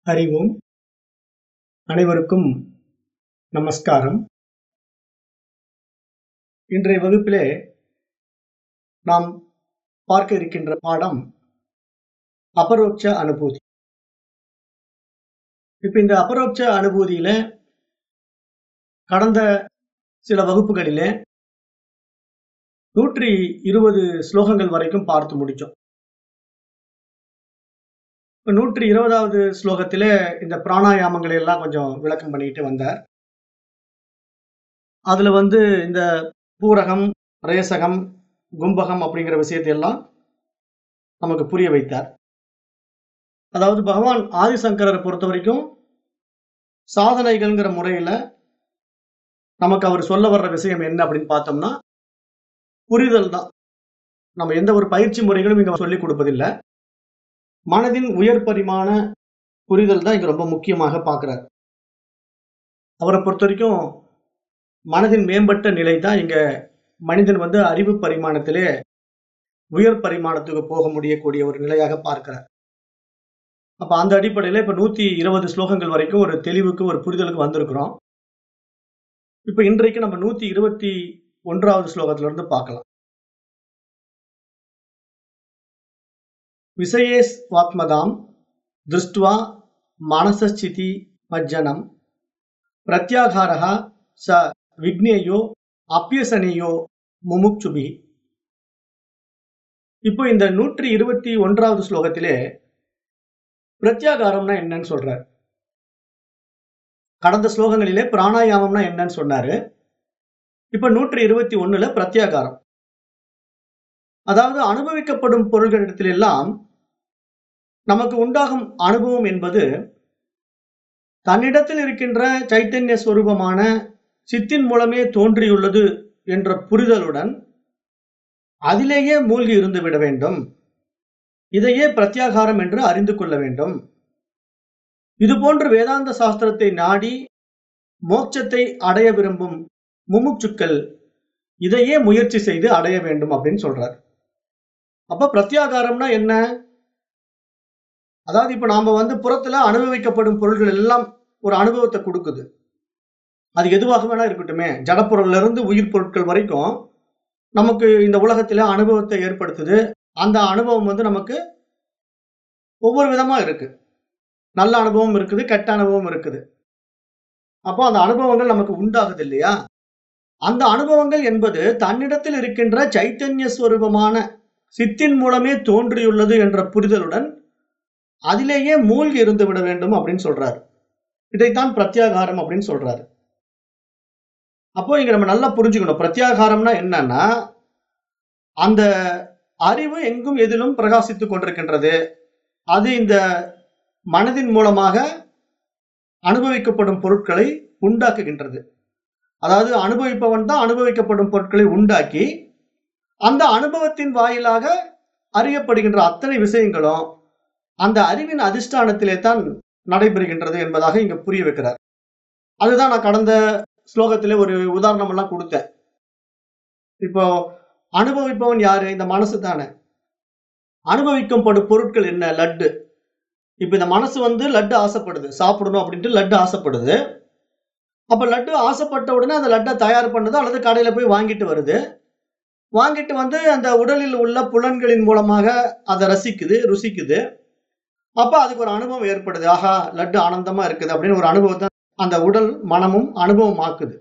அறிவோம் அனைவருக்கும் நமஸ்காரம் இன்றைய வகுப்பிலே நாம் பார்க்க இருக்கின்ற பாடம் அபரோக்ஷ அனுபூதி இப்ப இந்த அபரோக்ஷ அனுபூதியில கடந்த சில வகுப்புகளிலே நூற்றி இருபது ஸ்லோகங்கள் வரைக்கும் பார்த்து முடிச்சோம் இப்ப நூற்றி இருபதாவது ஸ்லோகத்திலே இந்த பிராணாயாமங்களை எல்லாம் கொஞ்சம் விளக்கம் பண்ணிட்டு வந்தார் அதுல வந்து இந்த பூரகம் ரேசகம் கும்பகம் அப்படிங்கிற விஷயத்தை எல்லாம் நமக்கு புரிய வைத்தார் அதாவது பகவான் ஆதிசங்கரரை பொறுத்த வரைக்கும் சாதனைகள்ங்கிற முறையில நமக்கு அவர் சொல்ல வர்ற விஷயம் என்ன அப்படின்னு பார்த்தோம்னா புரிதல் தான் நம்ம எந்த ஒரு பயிற்சி முறைகளும் இங்க சொல்லிக் கொடுப்பதில்லை மனதின் உயர் பரிமாண புரிதல் தான் இங்க ரொம்ப முக்கியமாக பார்க்கிறார் அவரை பொறுத்த வரைக்கும் மனதின் மேம்பட்ட நிலை தான் இங்க மனிதன் வந்து அறிவு பரிமாணத்திலே உயர் பரிமாணத்துக்கு போக முடியக்கூடிய ஒரு நிலையாக பார்க்கிறார் அப்ப அந்த அடிப்படையில இப்ப நூத்தி இருபது ஸ்லோகங்கள் வரைக்கும் ஒரு தெளிவுக்கு ஒரு புரிதலுக்கு வந்திருக்கிறோம் இப்ப இன்றைக்கு நம்ம நூத்தி இருபத்தி ஒன்றாவது ஸ்லோகத்துல இருந்து பார்க்கலாம் விசயேஸ்வாத்மதாம் திருஷ்டுவா மானசஸ்திதி மஜ்ஜனம் பிரத்யாகாரः ச விக்னேயோ அப்பியசனேயோ முமுட்சுபி இப்போ இந்த நூற்றி இருபத்தி ஒன்றாவது ஸ்லோகத்திலே பிரத்யாகாரம்னா என்னன்னு சொல்றார் கடந்த ஸ்லோகங்களிலே பிராணாயாமம்னா என்னன்னு சொன்னாரு இப்ப நூற்றி இருபத்தி ஒண்ணுல பிரத்யாகாரம் அதாவது அனுபவிக்கப்படும் பொருள்களிடத்திலெல்லாம் நமக்கு உண்டாகும் அனுபவம் என்பது தன்னிடத்தில் இருக்கின்ற சைத்தன்ய ஸ்வரூபமான சித்தின் மூலமே தோன்றியுள்ளது என்ற புரிதலுடன் அதிலேயே மூழ்கி இருந்து விட வேண்டும் இதையே பிரத்யாகாரம் என்று அறிந்து கொள்ள வேண்டும் இதுபோன்று வேதாந்த சாஸ்திரத்தை நாடி மோட்சத்தை அடைய விரும்பும் முமுட்சுக்கள் இதையே முயற்சி செய்து அடைய வேண்டும் அப்படின்னு சொல்றார் அப்ப பிரத்யாகாரம்னா என்ன அதாவது இப்ப நாம வந்து புறத்துல அனுபவிக்கப்படும் பொருள்கள் எல்லாம் ஒரு அனுபவத்தை கொடுக்குது அது எதுவாக வேணா இருக்கட்டுமே ஜடப்பொருள்ல இருந்து உயிர் பொருட்கள் வரைக்கும் நமக்கு இந்த உலகத்துல அனுபவத்தை ஏற்படுத்துது அந்த அனுபவம் வந்து நமக்கு ஒவ்வொரு விதமா இருக்கு நல்ல அனுபவம் இருக்குது கெட்ட அனுபவம் இருக்குது அப்போ அந்த அனுபவங்கள் நமக்கு உண்டாகுது இல்லையா அந்த அனுபவங்கள் என்பது தன்னிடத்தில் இருக்கின்ற சைத்தன்ய ஸ்வரூபமான சித்தின் மூலமே தோன்றியுள்ளது என்ற புரிதலுடன் அதிலேயே மூழ்கி இருந்து விட வேண்டும் அப்படின்னு சொல்றாரு இதைத்தான் பிரத்யாகாரம் அப்படின்னு சொல்றாரு அப்போ இங்க நம்ம நல்லா புரிஞ்சுக்கணும் பிரத்யாகாரம்னா என்னன்னா அந்த அறிவு எங்கும் எதிலும் பிரகாசித்துக் கொண்டிருக்கின்றது அது இந்த மனதின் மூலமாக அனுபவிக்கப்படும் பொருட்களை உண்டாக்குகின்றது அதாவது அனுபவிப்பவன் தான் அனுபவிக்கப்படும் பொருட்களை உண்டாக்கி அந்த அனுபவத்தின் வாயிலாக அறியப்படுகின்ற அத்தனை விஷயங்களும் அந்த அறிவின் அதிஷ்டானத்திலே தான் நடைபெறுகின்றது என்பதாக இங்க புரிய வைக்கிறார் அதுதான் நான் கடந்த ஸ்லோகத்திலே ஒரு உதாரணம் எல்லாம் கொடுத்தேன் இப்போ அனுபவிப்பவன் யாரு இந்த மனசு தானே அனுபவிக்கப்படும் பொருட்கள் என்ன லட்டு இப்ப இந்த மனசு வந்து லட்டு ஆசைப்படுது சாப்பிடணும் அப்படின்ட்டு லட்டு ஆசைப்படுது அப்ப லட்டு ஆசைப்பட்ட உடனே அந்த லட்டை தயார் பண்ணுது அல்லது கடையில போய் வாங்கிட்டு வருது வாங்கிட்டு வந்து அந்த உடலில் உள்ள புலன்களின் மூலமாக அதை ரசிக்குது ருசிக்குது அப்ப அதுக்கு ஒரு அனுபவம் ஏற்படுது ஆஹா லட்டு ஆனந்தமா இருக்குது அப்படின்னு ஒரு அனுபவத்தை அந்த உடல் மனமும் அனுபவம் ஆக்குது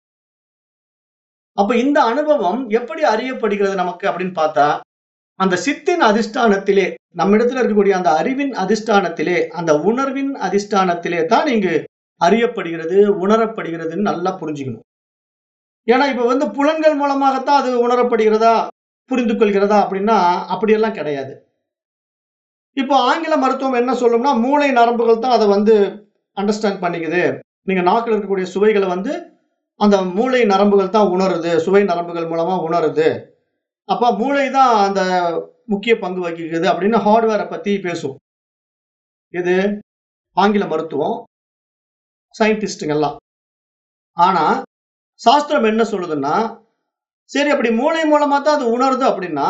அப்ப இந்த அனுபவம் எப்படி அறியப்படுகிறது நமக்கு அப்படின்னு பார்த்தா அந்த சித்தின் அதிஷ்டானத்திலே நம்ம இடத்துல இருக்கக்கூடிய அந்த அறிவின் அதிஷ்டானத்திலே அந்த உணர்வின் அதிஷ்டானத்திலே தான் இங்கு அறியப்படுகிறது உணரப்படுகிறதுன்னு நல்லா புரிஞ்சுக்கணும் ஏன்னா இப்ப வந்து புலன்கள் மூலமாகத்தான் அது உணரப்படுகிறதா புரிந்து கொள்கிறதா அப்படின்னா அப்படியெல்லாம் கிடையாது இப்போ ஆங்கில மருத்துவம் என்ன சொல்லும்னா மூளை நரம்புகள் தான் அதை வந்து அண்டர்ஸ்டாண்ட் பண்ணிக்குது நீங்க நாக்கில் இருக்கக்கூடிய சுவைகளை வந்து அந்த மூளை நரம்புகள் தான் உணருது சுவை நரம்புகள் மூலமா உணருது அப்ப மூளை தான் அந்த முக்கிய பங்கு வகிக்குது அப்படின்னு ஹார்ட்வேரை பத்தி பேசும் இது ஆங்கில மருத்துவம் சயின்டிஸ்டுங்கெல்லாம் ஆனா சாஸ்திரம் என்ன சொல்லுதுன்னா சரி அப்படி மூளை மூலமா தான் அது உணருது அப்படின்னா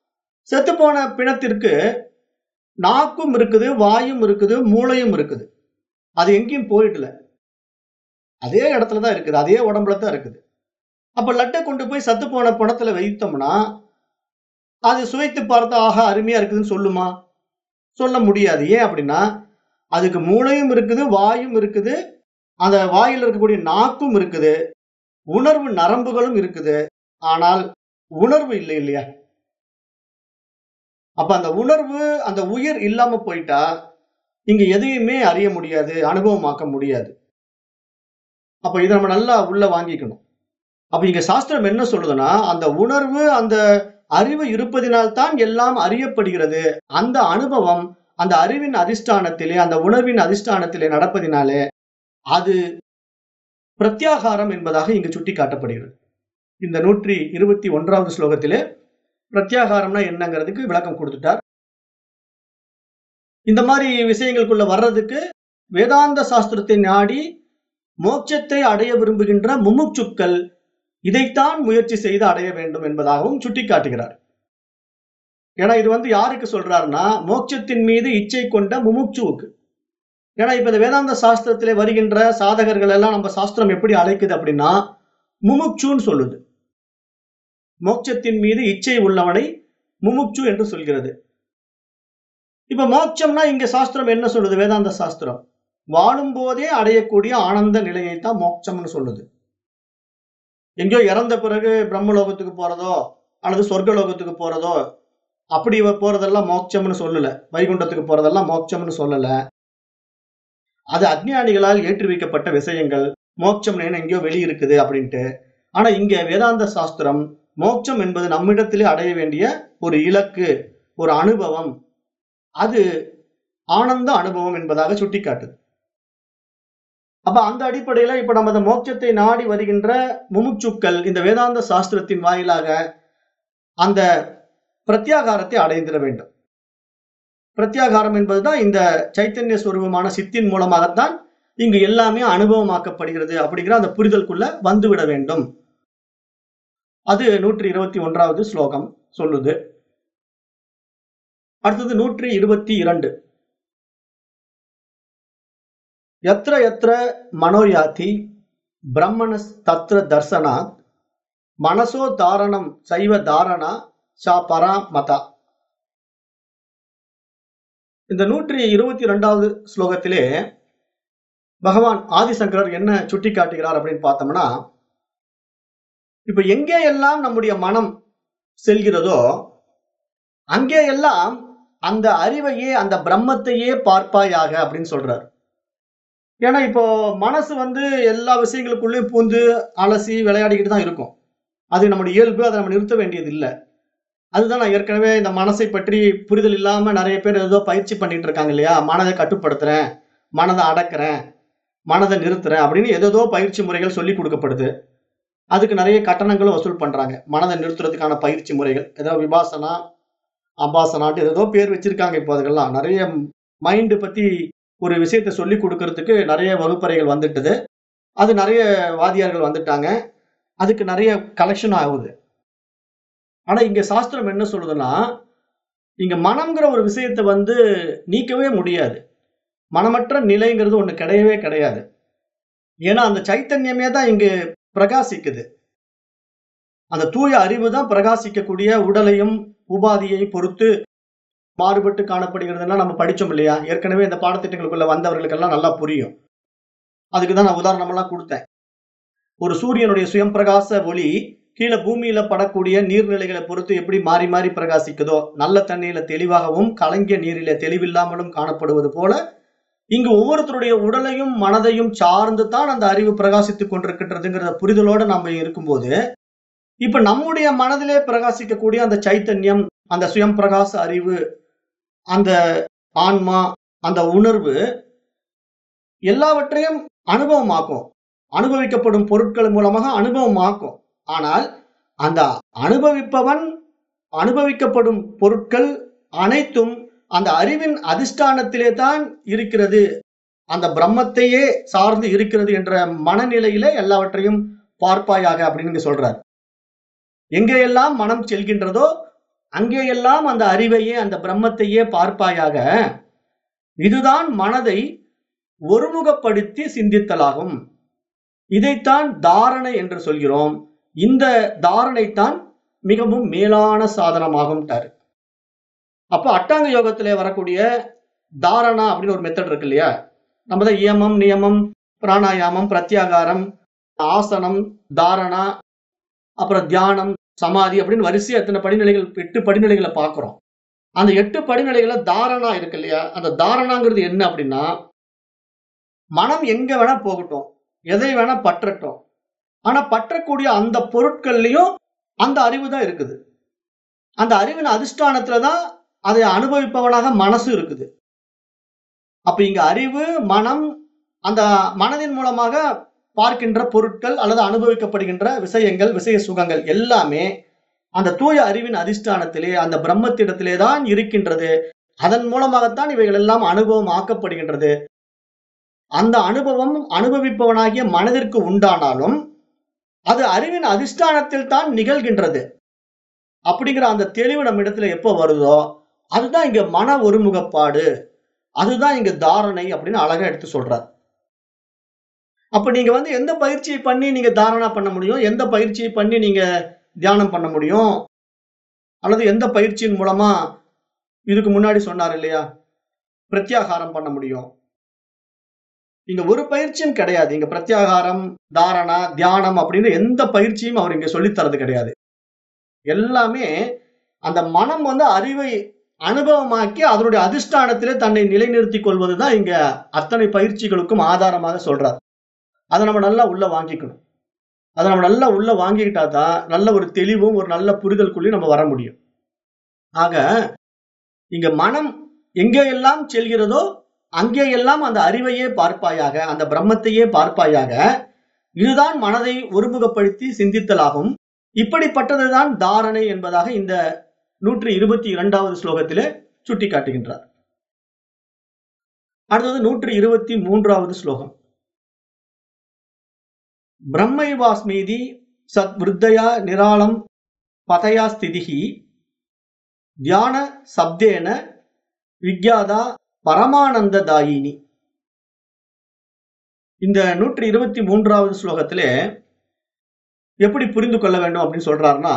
செத்துப்போன பிணத்திற்கு நாக்கும் இருக்குது வாயும் இருக்குது மூளையும் இருக்குது அது எங்கேயும் போயிடல அதே இடத்துல தான் இருக்குது அதே உடம்புல தான் இருக்குது அப்ப லட்டை கொண்டு போய் சத்து போன பணத்துல வைத்தோம்னா அது சுவைத்து பார்த்தா ஆஹா அருமையா இருக்குதுன்னு சொல்லுமா சொல்ல முடியாது ஏன் அப்படின்னா அதுக்கு மூளையும் இருக்குது வாயும் இருக்குது அந்த வாயில் இருக்கக்கூடிய நாக்கும் இருக்குது உணர்வு நரம்புகளும் இருக்குது ஆனால் உணர்வு இல்லை இல்லையா அப்ப அந்த உணர்வு அந்த உயிர் இல்லாம போயிட்டா இங்க எதையுமே அறிய முடியாது அனுபவமாக்க முடியாது அப்ப இதை நம்ம நல்லா உள்ள வாங்கிக்கணும் அப்ப இங்க சாஸ்திரம் என்ன சொல்லுதுன்னா அந்த உணர்வு அந்த அறிவு இருப்பதினால்தான் எல்லாம் அறியப்படுகிறது அந்த அனுபவம் அந்த அறிவின் அதிஷ்டானத்திலே அந்த உணர்வின் அதிஷ்டானத்திலே நடப்பதினாலே அது பிரத்யாகாரம் என்பதாக இங்கு சுட்டி காட்டப்படுகிறது இந்த நூற்றி இருபத்தி ஒன்றாவது ஸ்லோகத்திலே பிரத்யாகாரம்னா என்னங்கிறதுக்கு விளக்கம் கொடுத்துட்டார் இந்த மாதிரி விஷயங்களுக்குள்ள வர்றதுக்கு வேதாந்த சாஸ்திரத்தை நாடி மோட்சத்தை அடைய விரும்புகின்ற முமுட்சுக்கள் இதைத்தான் முயற்சி செய்து அடைய வேண்டும் என்பதாகவும் சுட்டிக்காட்டுகிறார் ஏன்னா இது வந்து யாருக்கு சொல்றாருன்னா மோட்சத்தின் மீது இச்சை கொண்ட முமுட்சுவுக்கு ஏன்னா இப்ப இந்த வேதாந்த சாஸ்திரத்திலே வருகின்ற சாதகர்கள் எல்லாம் நம்ம சாஸ்திரம் எப்படி அழைக்குது அப்படின்னா முமுட்சுன்னு சொல்லுது மோட்சத்தின் மீது இச்சை உள்ளவனை முமுட்சு என்று சொல்கிறது இப்ப மோட்சம்னா இங்க சாஸ்திரம் என்ன சொல்லுது வேதாந்த சாஸ்திரம் வாழும் போதே அடையக்கூடிய ஆனந்த நிலையைத்தான் மோட்சம்னு சொல்லுது எங்கேயோ இறந்த பிறகு பிரம்மலோகத்துக்கு போறதோ அல்லது சொர்க்கலோகத்துக்கு போறதோ அப்படி போறதெல்லாம் மோட்சம்னு சொல்லல வைகுண்டத்துக்கு போறதெல்லாம் மோட்சம்னு சொல்லல அது அஜ்ஞானிகளால் ஏற்றி வைக்கப்பட்ட விஷயங்கள் மோட்சம் எங்கேயோ வெளி இருக்குது அப்படின்ட்டு ஆனா இங்க வேதாந்த சாஸ்திரம் மோட்சம் என்பது நம்மிடத்திலே அடைய வேண்டிய ஒரு இலக்கு ஒரு அனுபவம் அது ஆனந்த அனுபவம் என்பதாக சுட்டிக்காட்டுது அப்ப அந்த அடிப்படையில இப்ப நம்ம அந்த மோட்சத்தை நாடி வருகின்ற முமுட்சுக்கள் இந்த வேதாந்த சாஸ்திரத்தின் வாயிலாக அந்த பிரத்யாகாரத்தை அடைந்திட வேண்டும் பிரத்யாகாரம் என்பதுதான் இந்த சைத்தன்ய ஸ்வரூபமான சித்தின் மூலமாகத்தான் இங்கு எல்லாமே அனுபவமாக்கப்படுகிறது அப்படிங்கிற அந்த புரிதலுக்குள்ள வந்துவிட வேண்டும் அது நூற்றி இருபத்தி ஒன்றாவது ஸ்லோகம் சொல்லுது அடுத்தது நூற்றி இருபத்தி இரண்டு எத்திர எத்திர மனோயாதி பிரம்மணஸ் தத்ர தர்சனாத் மனசோ தாரணம் சைவ தாரணா சா பரா மதா இந்த நூற்றி இருபத்தி இரண்டாவது ஸ்லோகத்திலே பகவான் ஆதிசங்கரர் என்ன சுட்டி காட்டுகிறார் அப்படின்னு பார்த்தோம்னா இப்ப எங்கே எல்லாம் நம்முடைய மனம் செல்கிறதோ அங்கே எல்லாம் அந்த அறிவையே அந்த பிரம்மத்தையே பார்ப்பாயாக அப்படின்னு சொல்றார் ஏன்னா இப்போ மனசு வந்து எல்லா விஷயங்களுக்குள்ளேயும் பூந்து அலசி விளையாடிக்கிட்டு தான் இருக்கும் அது நம்முடைய இயல்பு அதை நம்ம நிறுத்த வேண்டியது இல்லை அதுதான் நான் ஏற்கனவே இந்த மனசை பற்றி புரிதல் இல்லாம நிறைய பேர் ஏதோ பயிற்சி பண்ணிட்டு இருக்காங்க இல்லையா மனதை கட்டுப்படுத்துறேன் மனதை அடக்குறேன் மனதை நிறுத்துறேன் அப்படின்னு ஏதோ பயிற்சி முறைகள் சொல்லி கொடுக்கப்படுது அதுக்கு நிறைய கட்டணங்களும் வசூல் பண்றாங்க மனதை நிறுத்துறதுக்கான பயிற்சி முறைகள் ஏதோ விபாசனா அம்பாசனாட்டு ஏதோ பேர் வச்சிருக்காங்க இப்போ அதுக்கெல்லாம் நிறைய மைண்டு பத்தி ஒரு விஷயத்த சொல்லி கொடுக்கறதுக்கு நிறைய வகுப்பறைகள் வந்துட்டுது அது நிறைய வாதியார்கள் வந்துட்டாங்க அதுக்கு நிறைய கலெக்ஷன் ஆகுது ஆனா இங்க சாஸ்திரம் என்ன சொல்லுதுன்னா இங்க மனம்ங்கிற ஒரு விஷயத்தை வந்து நீக்கவே முடியாது மனமற்ற நிலைங்கிறது ஒண்ணு கிடையவே கிடையாது ஏன்னா அந்த சைத்தன்யமே தான் இங்கு பிரகாசிக்குது அந்த தூய அறிவு தான் பிரகாசிக்கக்கூடிய உடலையும் உபாதியை பொறுத்து மாறுபட்டு காணப்படுகிறதுனா நம்ம படிச்சோம் இல்லையா ஏற்கனவே இந்த பாடத்திட்டங்களுக்குள்ள வந்தவர்களுக்கெல்லாம் நல்லா புரியும் அதுக்கு தான் நான் உதாரணமெல்லாம் கொடுத்தேன் ஒரு சூரியனுடைய சுயம் பிரகாச ஒளி கீழே பூமியில படக்கூடிய நீர்நிலைகளை பொறுத்து எப்படி மாறி மாறி பிரகாசிக்குதோ நல்ல தண்ணீர்ல தெளிவாகவும் கலங்கிய நீரில தெளிவில்லாமலும் காணப்படுவது போல இங்கு ஒவ்வொருத்தருடைய உடலையும் மனதையும் சார்ந்து தான் அந்த அறிவு பிரகாசித்துக் கொண்டிருக்கின்றதுங்கிற புரிதலோட நம்ம இருக்கும்போது இப்ப நம்முடைய மனதிலே பிரகாசிக்கக்கூடிய அந்த சைத்தன்யம் அந்த சுயம் பிரகாச அறிவு அந்த ஆன்மா அந்த உணர்வு எல்லாவற்றையும் அனுபவமாக்கும் அனுபவிக்கப்படும் பொருட்கள் மூலமாக அனுபவமாக்கும் ஆனால் அந்த அனுபவிப்பவன் அனுபவிக்கப்படும் பொருட்கள் அனைத்தும் அந்த அறிவின் அதிஷ்டானத்திலே தான் இருக்கிறது அந்த பிரம்மத்தையே சார்ந்து இருக்கிறது என்ற மனநிலையில எல்லாவற்றையும் பார்ப்பாயாக அப்படின்னு சொல்றார் எங்கேயெல்லாம் மனம் செல்கின்றதோ அங்கேயெல்லாம் அந்த அறிவையே அந்த பிரம்மத்தையே பார்ப்பாயாக இதுதான் மனதை ஒருமுகப்படுத்தி சிந்தித்தலாகும் இதைத்தான் தாரணை என்று சொல்கிறோம் இந்த தாரணைத்தான் மிகவும் மேலான சாதனமாகும் அப்ப அட்டாங்க யோகத்திலே வரக்கூடிய தாரணா அப்படின்னு ஒரு மெத்தட் இருக்கு இல்லையா நம்ம தான் இயமம் நியமம் பிராணாயாமம் பிரத்யாகாரம் ஆசனம் தாரணா அப்புறம் தியானம் சமாதி அப்படின்னு வரிசையா எத்தனை படிநிலைகள் எட்டு படிநிலைகளை பார்க்கிறோம் அந்த எட்டு படிநிலைகளை தாரணா இருக்கு இல்லையா அந்த தாரணாங்கிறது என்ன அப்படின்னா மனம் எங்க வேணா போகட்டும் எதை வேணா பற்றட்டும் ஆனா பற்றக்கூடிய அந்த பொருட்கள்லயும் அந்த அறிவு தான் இருக்குது அந்த அறிவின் அதிஷ்டானத்துல தான் அதை அனுபவிப்பவனாக மனசு இருக்குது அப்ப இங்க அறிவு மனம் அந்த மனதின் மூலமாக பார்க்கின்ற பொருட்கள் அல்லது அனுபவிக்கப்படுகின்ற விஷயங்கள் விஷய சுகங்கள் எல்லாமே அந்த தூய அறிவின் அதிஷ்டானத்திலே அந்த பிரம்மத்திடத்திலே தான் இருக்கின்றது அதன் மூலமாகத்தான் இவைகள் எல்லாம் அனுபவம் ஆக்கப்படுகின்றது அந்த அனுபவம் அனுபவிப்பவனாகிய மனதிற்கு உண்டானாலும் அது அறிவின் அதிஷ்டானத்தில் தான் நிகழ்கின்றது அப்படிங்கிற அந்த தெளிவு நம்ம இடத்துல எப்போ வருதோ அதுதான் இங்க மன ஒருமுகப்பாடு அதுதான் இங்க தாரணை அப்படின்னு அழகா எடுத்து சொல்றார் அப்ப நீங்க வந்து எந்த பயிற்சியை பண்ணி நீங்க தாரணா பண்ண முடியும் எந்த பயிற்சியை பண்ணி நீங்க தியானம் பண்ண முடியும் அல்லது எந்த பயிற்சியின் மூலமா இதுக்கு முன்னாடி சொன்னார் இல்லையா பிரத்யாகாரம் பண்ண முடியும் இங்க ஒரு பயிற்சியும் கிடையாது இங்க பிரத்யாகாரம் தாரணா தியானம் அப்படின்னு எந்த பயிற்சியும் அவர் இங்க சொல்லித் தரது கிடையாது எல்லாமே அந்த மனம் வந்து அறிவை அனுபவமாக்கி அதனுடைய அதிஷ்டானத்திலே தன்னை நிலைநிறுத்திக் கொள்வதுதான் இங்க அத்தனை பயிற்சிகளுக்கும் ஆதாரமாக சொல்றார் அதை நம்ம நல்லா உள்ள வாங்கிக்கணும் அதை நம்ம நல்லா உள்ள வாங்கிக்கிட்டா தான் நல்ல ஒரு தெளிவும் ஒரு நல்ல புரிதலுக்குள்ளேயும் நம்ம வர முடியும் ஆக இங்க மனம் எங்கே எல்லாம் செல்கிறதோ அங்கே எல்லாம் அந்த அறிவையே பார்ப்பாயாக அந்த பிரம்மத்தையே பார்ப்பாயாக இதுதான் மனதை ஒருமுகப்படுத்தி சிந்தித்தலாகும் இப்படிப்பட்டதுதான் தாரணை என்பதாக இந்த நூற்றி இருபத்தி இரண்டாவது ஸ்லோகத்திலே சுட்டி காட்டுகின்றார் அடுத்தது நூற்றி இருபத்தி மூன்றாவது ஸ்லோகம் பிரம்மைவாஸ்மீதி சத் விருத்தயா நிராளம் பதயா ஸ்திதிகி தியான சப்தேன விக்யாதா பரமானந்ததாயினி இந்த நூற்றி இருபத்தி மூன்றாவது ஸ்லோகத்திலே எப்படி புரிந்து கொள்ள வேண்டும் அப்படின்னு சொல்றாருன்னா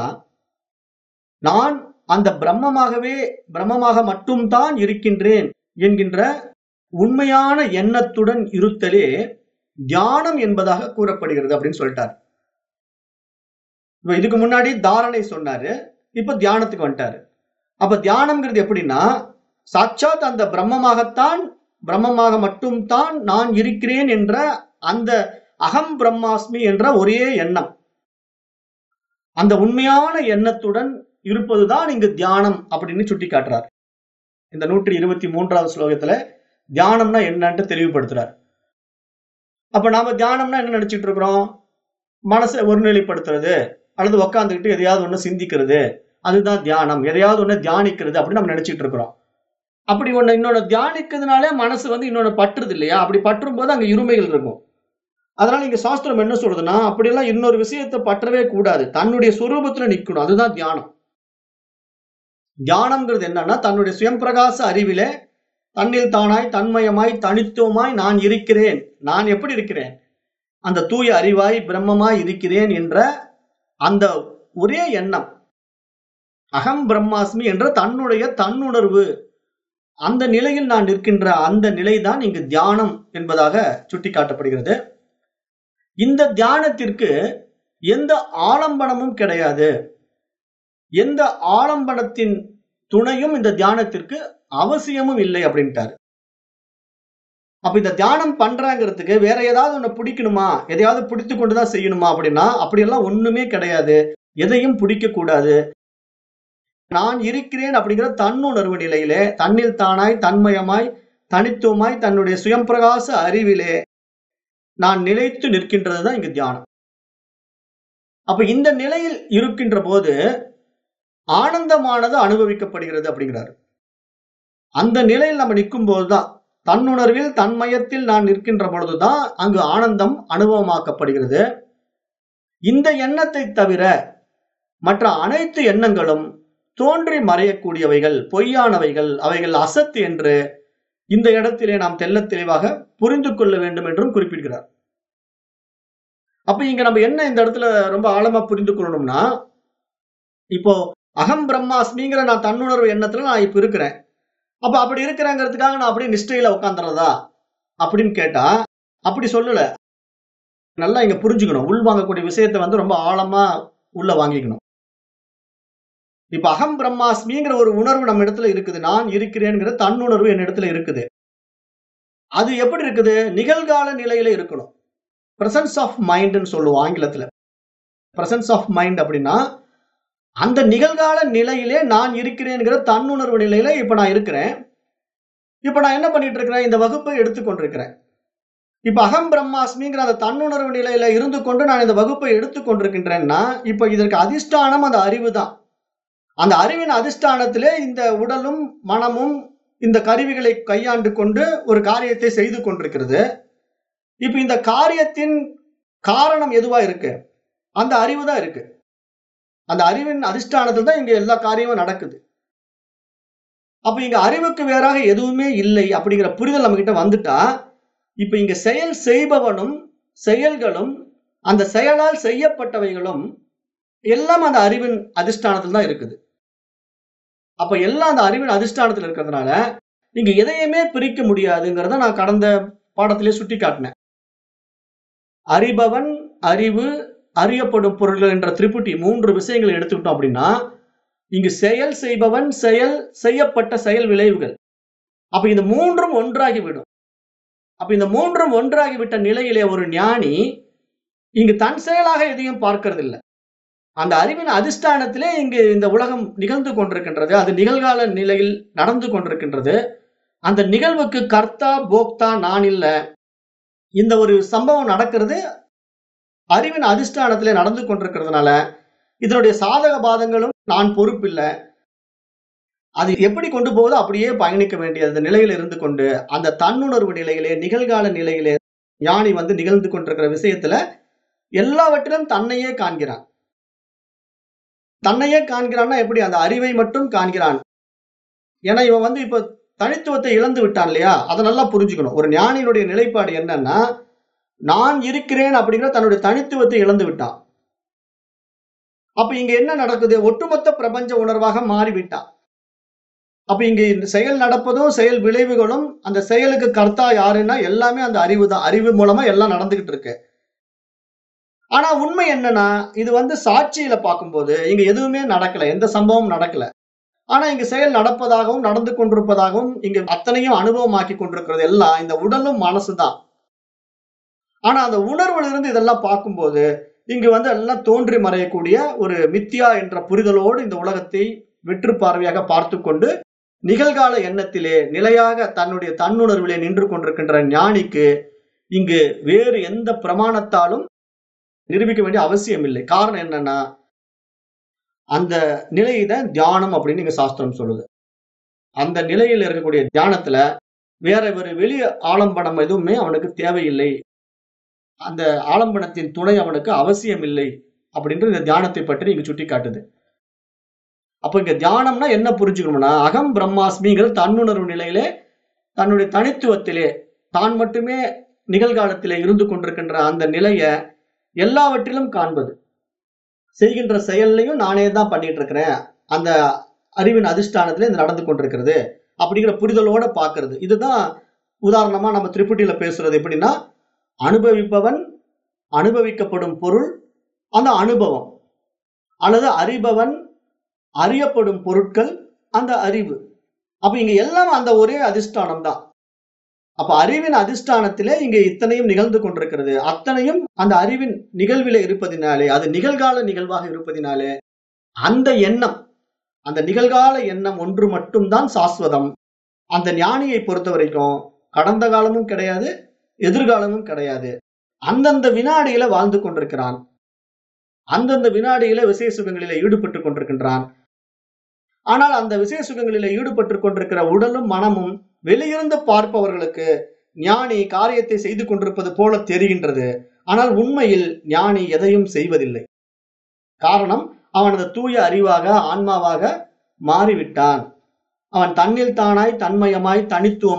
நான் அந்த பிரம்மமாகவே பிரம்மமாக மட்டும்தான் இருக்கின்றேன் என்கின்ற உண்மையான எண்ணத்துடன் இருத்தலே தியானம் என்பதாக கூறப்படுகிறது அப்படின்னு சொல்லிட்டார் இப்ப இதுக்கு முன்னாடி தாரணை சொன்னாரு இப்ப தியானத்துக்கு வந்துட்டாரு அப்ப தியானம்ங்கிறது எப்படின்னா சாட்சாத் அந்த பிரம்மமாகத்தான் பிரம்மமாக மட்டும்தான் நான் இருக்கிறேன் என்ற அந்த அகம் பிரம்மாஸ்மி என்ற ஒரே எண்ணம் அந்த உண்மையான எண்ணத்துடன் இருப்பதுதான் இங்கு தியானம் அப்படின்னு சுட்டி காட்டுறார் இந்த நூற்றி இருபத்தி மூன்றாவது ஸ்லோகத்துல தியானம்னா என்னன்ட்டு தெளிவுபடுத்துறார் அப்ப நாம தியானம்னா என்ன நினைச்சிட்டு இருக்கிறோம் மனசை ஒருநிலைப்படுத்துறது அல்லது உக்காந்துக்கிட்டு எதையாவது ஒண்ணு சிந்திக்கிறது அதுதான் தியானம் எதையாவது ஒண்ணு தியானிக்கிறது அப்படின்னு நம்ம நினைச்சிட்டு இருக்கிறோம் அப்படி ஒண்ணு இன்னொன்னு தியானிக்கிறதுனாலே மனசு வந்து இன்னொன்னு பற்றுது இல்லையா அப்படி பற்றும் போது அங்க இருமைகள் இருக்கும் அதனால இங்க சாஸ்திரம் என்ன சொல்றதுன்னா அப்படியெல்லாம் இன்னொரு விஷயத்தை பற்றவே கூடாது தன்னுடைய சுரூபத்துல நிக்கணும் அதுதான் தியானம் தியானம்ங்கிறது என்னன்னா தன்னுடைய சுயம்பிரகாச அறிவிலே தன்னில் தானாய் தன்மயமாய் தனித்துவமாய் நான் இருக்கிறேன் நான் எப்படி இருக்கிறேன் அந்த தூய அறிவாய் பிரம்மமாய் இருக்கிறேன் என்ற அந்த ஒரே எண்ணம் அகம் பிரம்மாஸ்மி என்ற தன்னுடைய தன்னுணர்வு அந்த நிலையில் நான் நிற்கின்ற அந்த நிலைதான் இங்கு தியானம் என்பதாக சுட்டிக்காட்டப்படுகிறது இந்த தியானத்திற்கு எந்த ஆலம்பனமும் கிடையாது எந்த ஆலம்பனத்தின் துணையும் இந்த தியானத்திற்கு அவசியமும் இல்லை அப்படின்ட்டாரு அப்ப இந்த தியானம் பண்றாங்கிறதுக்கு வேற ஏதாவது ஒண்ணு பிடிக்கணுமா எதையாவது பிடித்து கொண்டுதான் செய்யணுமா அப்படின்னா அப்படியெல்லாம் ஒண்ணுமே கிடையாது எதையும் பிடிக்க கூடாது நான் இருக்கிறேன் அப்படிங்கிற தன்னுணர்வு நிலையிலே தன்னில் தானாய் தன்மயமாய் தனித்துவமாய் தன்னுடைய சுயம்பிரகாச அறிவிலே நான் நிலைத்து நிற்கின்றதுதான் இங்கு தியானம் அப்ப இந்த நிலையில் இருக்கின்ற போது ஆனந்தமானது அனுபவிக்கப்படுகிறது அப்படிங்கிறாரு அந்த நிலையில் நம்ம நிற்கும் போதுதான் தன்னுணர்வில் தன்மயத்தில் நான் நிற்கின்ற பொழுதுதான் அங்கு ஆனந்தம் அனுபவமாக்கப்படுகிறது இந்த எண்ணத்தை தவிர மற்ற அனைத்து எண்ணங்களும் தோன்றி மறையக்கூடியவைகள் பொய்யானவைகள் அவைகள் அசத்து என்று இந்த இடத்திலே நாம் தெள்ளத் தெளிவாக புரிந்து கொள்ள வேண்டும் என்றும் குறிப்பிடுகிறார் அப்ப இங்க நம்ம என்ன இந்த இடத்துல ரொம்ப ஆழமா புரிந்து கொள்ளணும்னா இப்போ அகம் பிரம்மாஸ்மிங்கிற நான் தன்னுணர்வு எண்ணத்துல நான் இப்ப இருக்கிறேன் அப்ப அப்படி இருக்கிறேங்கிறதுக்காக நான் அப்படியே நிஷ்டையில உட்காந்துறதா அப்படின்னு கேட்டா அப்படி சொல்லல நல்லா இங்க புரிஞ்சுக்கணும் உள் வாங்கக்கூடிய விஷயத்தை வந்து ரொம்ப ஆழமா உள்ள வாங்கிக்கணும் இப்ப அகம் பிரம்மாஸ்மிங்கிற ஒரு உணர்வு நம்ம இடத்துல இருக்குது நான் இருக்கிறேங்கிற தன்னுணர்வு என் இடத்துல இருக்குது அது எப்படி இருக்குது நிகழ்கால நிலையில இருக்கணும் பிரசன்ஸ் ஆஃப் மைண்ட்னு சொல்லுவோம் ஆங்கிலத்துல பிரசன்ஸ் ஆஃப் மைண்ட் அப்படின்னா அந்த நிகழ்கால நிலையிலே நான் இருக்கிறேங்கிற தன்னுணர்வு நிலையில இப்ப நான் இருக்கிறேன் இப்ப நான் என்ன பண்ணிட்டு இருக்கிறேன் இந்த வகுப்பை எடுத்துக்கொண்டிருக்கிறேன் இப்ப அகம் பிரம்மாஸ்மிங்கிற அந்த தன்னுணர்வு நிலையில இருந்து கொண்டு நான் இந்த வகுப்பை எடுத்துக்கொண்டிருக்கின்றேன்னா இப்ப இதற்கு அதிஷ்டானம் அந்த அறிவு தான் அந்த அறிவின் அதிஷ்டானத்திலே இந்த உடலும் மனமும் இந்த கருவிகளை கையாண்டு கொண்டு ஒரு காரியத்தை செய்து கொண்டிருக்கிறது இப்ப இந்த காரியத்தின் காரணம் எதுவா இருக்கு அந்த அறிவு தான் இருக்கு அந்த அறிவின் அதிஷ்டானத்தில் தான் இங்க எல்லா காரியமும் நடக்குது அப்ப இங்க அறிவுக்கு வேறாக எதுவுமே இல்லை அப்படிங்கிற புரிதல் நம்ம கிட்ட வந்துட்டா இப்ப இங்க செயல் செய்பவனும் செயல்களும் அந்த செயலால் செய்யப்பட்டவைகளும் எல்லாம் அந்த அறிவின் அதிஷ்டானத்தில் தான் இருக்குது அப்ப எல்லாம் அந்த அறிவின் அதிஷ்டானத்தில் இருக்கிறதுனால இங்க எதையுமே பிரிக்க முடியாதுங்கிறத நான் கடந்த பாடத்திலே சுட்டி காட்டினேன் அறிபவன் அறிவு அறியப்படும் பொருள்கள் என்ற திரிபுட்டி மூன்று விஷயங்களை எடுத்துக்கிட்டோம் அப்படின்னா இங்கு செயல் செய்பவன் செயல் செய்யப்பட்ட செயல் விளைவுகள் அப்ப இந்த மூன்றும் ஒன்றாகிவிடும் அப்ப இந்த மூன்றும் ஒன்றாகிவிட்ட நிலையிலே ஒரு ஞானி இங்கு தன் செயலாக எதையும் பார்க்கறது இல்லை அந்த அறிவின் அதிஷ்டானத்திலே இங்கு இந்த உலகம் நிகழ்ந்து கொண்டிருக்கின்றது அது நிகழ்கால நிலையில் நடந்து கொண்டிருக்கின்றது அந்த நிகழ்வுக்கு கர்த்தா போக்தா நான் இல்ல இந்த ஒரு சம்பவம் நடக்கிறது அறிவின் அதிஷ்டானத்திலே நடந்து கொண்டிருக்கிறதுனால இதனுடைய சாதக பாதங்களும் நான் பொறுப்பில்லை அது எப்படி கொண்டு போகுதோ அப்படியே பயணிக்க வேண்டிய அந்த நிலையில இருந்து கொண்டு அந்த தன்னுணர்வு நிலையிலே நிகழ்கால நிலையிலே ஞானி வந்து நிகழ்ந்து கொண்டிருக்கிற விஷயத்துல எல்லாவற்றிலும் தன்னையே காண்கிறான் தன்னையே காண்கிறான்னா எப்படி அந்த அறிவை மட்டும் காண்கிறான் ஏன்னா இவன் வந்து இப்ப தனித்துவத்தை இழந்து விட்டான் இல்லையா அதை நல்லா புரிஞ்சுக்கணும் ஒரு ஞானியினுடைய நிலைப்பாடு என்னன்னா நான் இருக்கிறேன் அப்படிங்கிற தன்னுடைய தனித்துவத்தை இழந்து விட்டான் அப்ப இங்க என்ன நடக்குது ஒட்டுமொத்த பிரபஞ்ச உணர்வாக மாறிவிட்டான் அப்ப இங்க இந்த செயல் நடப்பதும் செயல் விளைவுகளும் அந்த செயலுக்கு கர்த்தா யாருன்னா எல்லாமே அந்த அறிவு தான் அறிவு மூலமா எல்லாம் நடந்துகிட்டு இருக்கு ஆனா உண்மை என்னன்னா இது வந்து சாட்சியில பார்க்கும்போது இங்க எதுவுமே நடக்கல எந்த சம்பவமும் நடக்கல ஆனா இங்க செயல் நடப்பதாகவும் நடந்து கொண்டிருப்பதாகவும் இங்க அத்தனையும் அனுபவமாக்கி கொண்டிருக்கிறது எல்லாம் இந்த உடலும் மனசு தான் ஆனா அந்த உணர்வுல இருந்து இதெல்லாம் பார்க்கும்போது இங்கு வந்து எல்லாம் தோன்றி மறையக்கூடிய ஒரு மித்தியா என்ற புரிதலோடு இந்த உலகத்தை வெற்று பார்வையாக பார்த்து கொண்டு நிகழ்கால எண்ணத்திலே நிலையாக தன்னுடைய தன்னுணர்விலே நின்று கொண்டிருக்கின்ற ஞானிக்கு இங்கு வேறு எந்த பிரமாணத்தாலும் நிரூபிக்க வேண்டிய அவசியம் இல்லை காரணம் என்னன்னா அந்த நிலையை தான் தியானம் அப்படின்னு இங்க சாஸ்திரம் சொல்லுது அந்த நிலையில் இருக்கக்கூடிய தியானத்துல வேற ஒரு வெளி ஆலம்பனம் எதுவுமே அவனுக்கு தேவையில்லை அந்த ஆலம்பனத்தின் துணை அவனுக்கு அவசியம் இல்லை அப்படின்ற இந்த தியானத்தை பற்றி இங்க சுட்டி காட்டுது அப்ப இங்க தியானம்னா என்ன புரிஞ்சுக்கணும்னா அகம் பிரம்மாஸ்மிங்கிற தன்னுணர்வு நிலையிலே தன்னுடைய தனித்துவத்திலே தான் மட்டுமே நிகழ்காலத்திலே இருந்து கொண்டிருக்கின்ற அந்த நிலைய எல்லாவற்றிலும் காண்பது செய்கின்ற செயல்லையும் நானே தான் பண்ணிட்டு இருக்கிறேன் அந்த அறிவின் அதிஷ்டானத்திலே இது நடந்து கொண்டிருக்கிறது அப்படிங்கிற புரிதலோட பாக்குறது இதுதான் உதாரணமா நம்ம திரிபுட்டியில பேசுறது எப்படின்னா அனுபவிப்பவன் அனுபவிக்கப்படும் பொருள் அந்த அனுபவம் அல்லது அறிபவன் அறியப்படும் பொருட்கள் அந்த அறிவு அப்ப இங்க எல்லாம் அந்த ஒரே அதிஷ்டானம் தான் அப்ப அறிவின் அதிஷ்டானத்திலே இங்க இத்தனையும் நிகழ்ந்து கொண்டிருக்கிறது அத்தனையும் அந்த அறிவின் நிகழ்வில இருப்பதினாலே அது நிகழ்கால நிகழ்வாக இருப்பதினாலே அந்த எண்ணம் அந்த நிகழ்கால எண்ணம் ஒன்று மட்டும்தான் சாஸ்வதம் அந்த ஞானியை பொறுத்த வரைக்கும் கடந்த காலமும் கிடையாது எதிர்காலமும் கிடையாது அந்தந்த வினாடியில வாழ்ந்து கொண்டிருக்கிறான் அந்தந்த வினாடியில விசேஷ சுகங்களில ஈடுபட்டு கொண்டிருக்கின்றான் ஆனால் அந்த விசேஷ சுகங்களில ஈடுபட்டு கொண்டிருக்கிற உடலும் மனமும் வெளியிருந்து பார்ப்பவர்களுக்கு ஞானி காரியத்தை செய்து கொண்டிருப்பது போல தெரிகின்றது ஆனால் உண்மையில் ஞானி எதையும் செய்வதில்லை காரணம் அவனது தூய அறிவாக ஆன்மாவாக மாறிவிட்டான் அவன் தன்னில் தானாய் தன்மயமாய் தனித்துவமாய்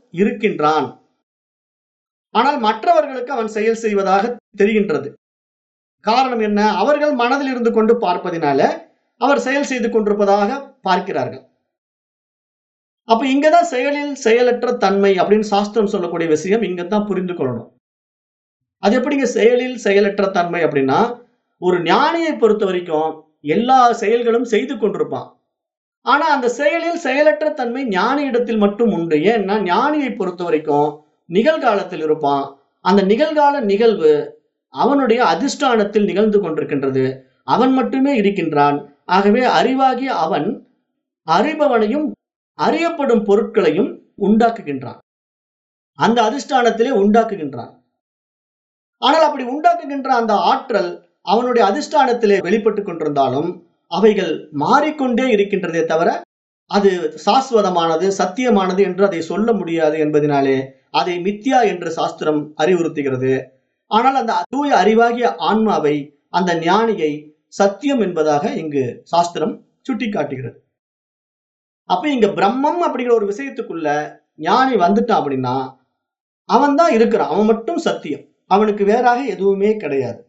இருக்கின்றான் ஆனால் மற்றவர்களுக்கு அவன் செயல் செய்வதாக தெரிகின்றது காரணம் என்ன அவர்கள் மனதில் இருந்து கொண்டு பார்ப்பதினால அவர் செயல் செய்து கொண்டிருப்பதாக பார்க்கிறார்கள் அப்ப இங்கதான் செயலில் செயலற்ற தன்மை அப்படின்னு சாஸ்திரம் சொல்லக்கூடிய விஷயம் இங்கதான் புரிந்து கொள்ளணும் அது எப்படிங்க செயலில் செயலற்ற தன்மை அப்படின்னா ஒரு ஞானியை பொறுத்த வரைக்கும் எல்லா செயல்களும் செய்து கொண்டிருப்பான் ஆனா அந்த செயலில் செயலற்ற தன்மை ஞானி இடத்தில் மட்டும் உண்டு ஏன்னா ஞானியை பொறுத்த வரைக்கும் நிகழ்காலத்தில் இருப்பான் அந்த நிகழ்கால நிகழ்வு அவனுடைய அதிஷ்டானத்தில் நிகழ்ந்து கொண்டிருக்கின்றது அவன் மட்டுமே இருக்கின்றான் ஆகவே அறிவாகிய அவன் அறிபவனையும் அறியப்படும் பொருட்களையும் உண்டாக்குகின்றான் அந்த அதிஷ்டானத்திலே உண்டாக்குகின்றான் ஆனால் அப்படி உண்டாக்குகின்ற அந்த ஆற்றல் அவனுடைய அதிஷ்டானத்திலே வெளிப்பட்டு கொண்டிருந்தாலும் அவைகள் மாறிக்கொண்டே இருக்கின்றதே தவிர அது சாஸ்வதமானது சத்தியமானது என்று அதை சொல்ல முடியாது என்பதனாலே அதை மித்யா என்று சாஸ்திரம் அறிவுறுத்துகிறது ஆனால் அந்த தூய அறிவாகிய ஆன்மாவை அந்த ஞானியை சத்தியம் என்பதாக இங்கு சாஸ்திரம் சுட்டி காட்டுகிறது அப்ப இங்க பிரம்மம் அப்படிங்கிற ஒரு விஷயத்துக்குள்ள ஞானி வந்துட்டான் அப்படின்னா அவன் தான் இருக்கிறான் அவன் மட்டும் சத்தியம் அவனுக்கு வேறாக எதுவுமே கிடையாது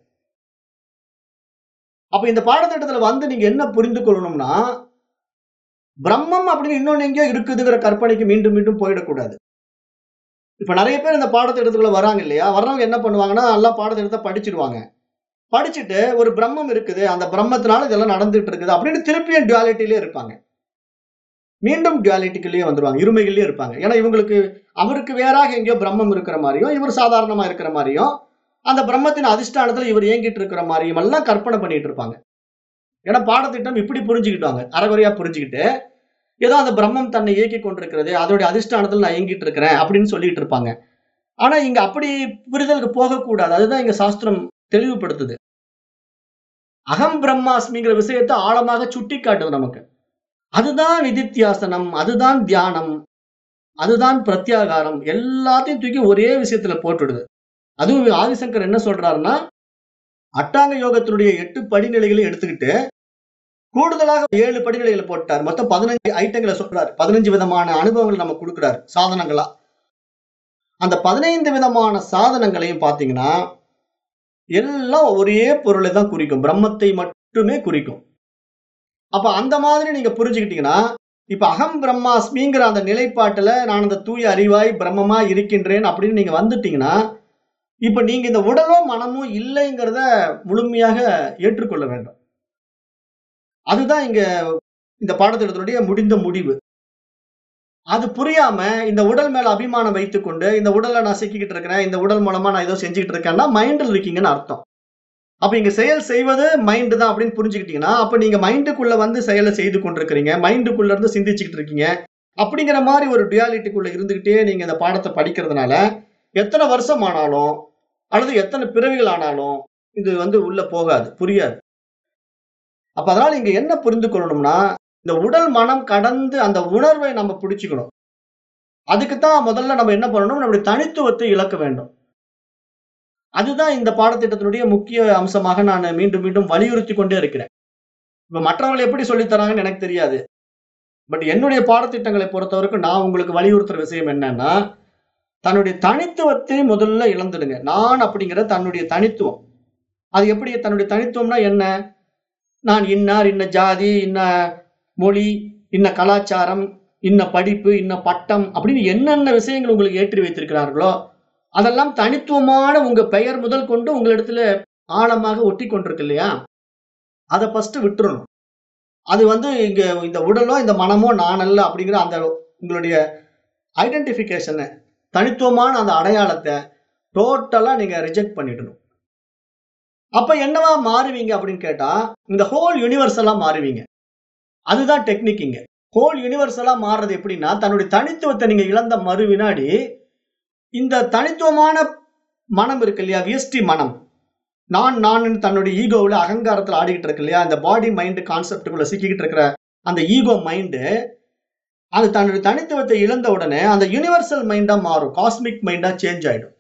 அப்ப இந்த பாடத்திட்டத்துல வந்து நீங்க என்ன புரிந்து கொள்ளணும்னா பிரம்மம் அப்படின்னு இன்னொன்னு எங்கேயோ இருக்குதுங்கிற கற்பனைக்கு மீண்டும் மீண்டும் போயிடக்கூடாது இப்ப நிறைய பேர் இந்த பாடத்திட்டத்துக்குள்ள வராங்க இல்லையா வர்றவங்க என்ன பண்ணுவாங்கன்னா நல்லா பாடத்திட்டத்தை படிச்சிடுவாங்க படிச்சுட்டு ஒரு பிரம்மம் இருக்குது அந்த பிரம்மத்தினால இதெல்லாம் நடந்துட்டு இருக்குது அப்படின்னு திருப்பியும் டுவாலிட்டிலே இருப்பாங்க மீண்டும் டுவாலிட்டிக்குள்ளேயே வந்துருவாங்க இருமைகள்லயே இருப்பாங்க ஏன்னா இவங்களுக்கு அவருக்கு வேறாக எங்கேயோ பிரம்மம் இருக்கிற மாதிரியும் இவர் சாதாரணமா இருக்கிற மாதிரியும் அந்த பிரம்மத்தின் அதிஷ்டானத்துல இவர் இயங்கிட்டு இருக்கிற மாதிரியும் எல்லாம் கற்பனை பண்ணிட்டு இருப்பாங்க ஏன்னா பாடத்திட்டம் இப்படி புரிஞ்சுக்கிட்டாங்க அறகுறையா புரிஞ்சுக்கிட்டு ஏதோ அந்த பிரம்மம் தன்னை இயக்கி கொண்டிருக்கிறது அதோடைய அதிஷ்டானத்தில் நான் இயங்கிட்டு இருக்கிறேன் அப்படின்னு சொல்லிட்டு இருப்பாங்க ஆனா இங்க அப்படி புரிதலுக்கு போகக்கூடாது அதுதான் இங்க சாஸ்திரம் தெளிவுபடுத்துது அகம் பிரம்மாஸ்மிங்கிற விஷயத்தை ஆழமாக சுட்டி காட்டுது நமக்கு அதுதான் நிதித்தியாசனம் அதுதான் தியானம் அதுதான் பிரத்யாகாரம் எல்லாத்தையும் தூக்கி ஒரே விஷயத்துல போட்டுடுது அதுவும் ஆதிசங்கர் என்ன சொல்றாருன்னா அட்டாங்க யோகத்தினுடைய எட்டு படிநிலைகளை எடுத்துக்கிட்டு கூடுதலாக ஏழு படிநிலைகளை போட்டார் மொத்தம் பதினஞ்சு ஐட்டங்களை சொல்றாரு பதினஞ்சு விதமான அனுபவங்களை நம்ம கொடுக்குறாரு சாதனங்களா அந்த பதினைந்து விதமான சாதனங்களையும் பாத்தீங்கன்னா எல்லாம் ஒரே பொருளை தான் குறிக்கும் பிரம்மத்தை மட்டுமே குறிக்கும் அப்ப அந்த மாதிரி நீங்க புரிஞ்சுக்கிட்டீங்கன்னா இப்ப அகம் பிரம்மாஸ்மிங்கிற அந்த நிலைப்பாட்டுல நான் அந்த தூய அறிவாய் பிரம்மமா இருக்கின்றேன் அப்படின்னு நீங்க வந்துட்டீங்கன்னா இப்ப நீங்க இந்த உடலோ மனமோ இல்லைங்கிறத முழுமையாக ஏற்றுக்கொள்ள வேண்டும் அதுதான் இங்க இந்த பாடத்திட்டத்தினுடைய முடிந்த முடிவு அது புரியாம இந்த உடல் மேல அபிமானம் வைத்துக்கொண்டு இந்த உடலை நான் சிக்கிக்கிட்டு இருக்கிறேன் இந்த உடல் மூலமா நான் ஏதோ செஞ்சுக்கிட்டு இருக்கேன்னா மைண்டில் இருக்கீங்கன்னு அர்த்தம் அப்ப இங்க செயல் செய்வது மைண்டு தான் அப்படின்னு புரிஞ்சுக்கிட்டீங்கன்னா அப்ப நீங்க மைண்டுக்குள்ள வந்து செயலை செய்து கொண்டிருக்கிறீங்க மைண்டுக்குள்ள இருந்து சிந்திச்சுக்கிட்டு இருக்கீங்க அப்படிங்கிற மாதிரி ஒரு டுயாலிட்டிக்குள்ள இருந்துகிட்டே நீங்க இந்த பாடத்தை படிக்கிறதுனால எத்தனை வருஷம் ஆனாலும் அல்லது எத்தனை பிறவிகள் ஆனாலும் இது வந்து உள்ள போகாது புரியாது அப்ப அதனால இங்க என்ன புரிந்து கொள்ளணும்னா இந்த உடல் மனம் கடந்து அந்த உணர்வை நம்ம பிடிச்சுக்கணும் அதுக்குத்தான் முதல்ல நம்ம என்ன பண்ணணும் நம்முடைய தனித்துவத்தை இழக்க வேண்டும் அதுதான் இந்த பாடத்திட்டத்தினுடைய முக்கிய அம்சமாக நான் மீண்டும் மீண்டும் வலியுறுத்தி கொண்டே இருக்கிறேன் இப்ப மற்றவர்கள் எப்படி சொல்லித் தராங்கன்னு எனக்கு தெரியாது பட் என்னுடைய பாடத்திட்டங்களை பொறுத்தவரைக்கும் நான் உங்களுக்கு வலியுறுத்துற விஷயம் என்னன்னா தன்னுடைய தனித்துவத்தை முதல்ல இழந்துடுங்க நான் அப்படிங்கிற தன்னுடைய தனித்துவம் அது எப்படி தன்னுடைய தனித்துவம்னா என்ன நான் இன்னார் இன்ன ஜாதி இன்ன மொழி இன்ன கலாச்சாரம் இன்ன படிப்பு இன்ன பட்டம் அப்படின்னு என்னென்ன விஷயங்கள் உங்களுக்கு ஏற்றி வைத்திருக்கிறார்களோ அதெல்லாம் தனித்துவமான உங்க பெயர் முதல் கொண்டு உங்களிடத்துல ஆழமாக ஒட்டி கொண்டிருக்கு இல்லையா அதை ஃபர்ஸ்ட் விட்டுறணும் அது வந்து இங்க இந்த உடலோ இந்த மனமோ நான் அல்ல அப்படிங்கிற அந்த உங்களுடைய ஐடென்டிபிகேஷனை தனித்துவமான அந்த அடையாளத்தை டோட்டலா நீங்க ரிஜெக்ட் பண்ணிடணும் அப்ப என்னவா மாறுவீங்க அப்படின்னு கேட்டா இந்த ஹோல் யூனிவர்சலா மாறுவீங்க அதுதான் டெக்னிக் இங்க ஹோல் யூனிவர்சலா மாறுறது எப்படின்னா தன்னுடைய தனித்துவத்தை நீங்க இழந்த மறு வினாடி இந்த தனித்துவமான மனம் இருக்கு இல்லையா வியஸ்டி மனம் நான் நான் தன்னுடைய ஈகோவில் அகங்காரத்தில் ஆடிக்கிட்டு இருக்கு இல்லையா அந்த பாடி மைண்ட் கான்செப்டுக்குள்ள சிக்கிக்கிட்டு இருக்கிற அந்த ஈகோ மைண்டு அது தன்னுடைய தனித்துவத்தை இழந்த உடனே அந்த யூனிவர்சல் மைண்டா மாறும் காஸ்மிக் மைண்டா சேஞ்ச் ஆயிடும்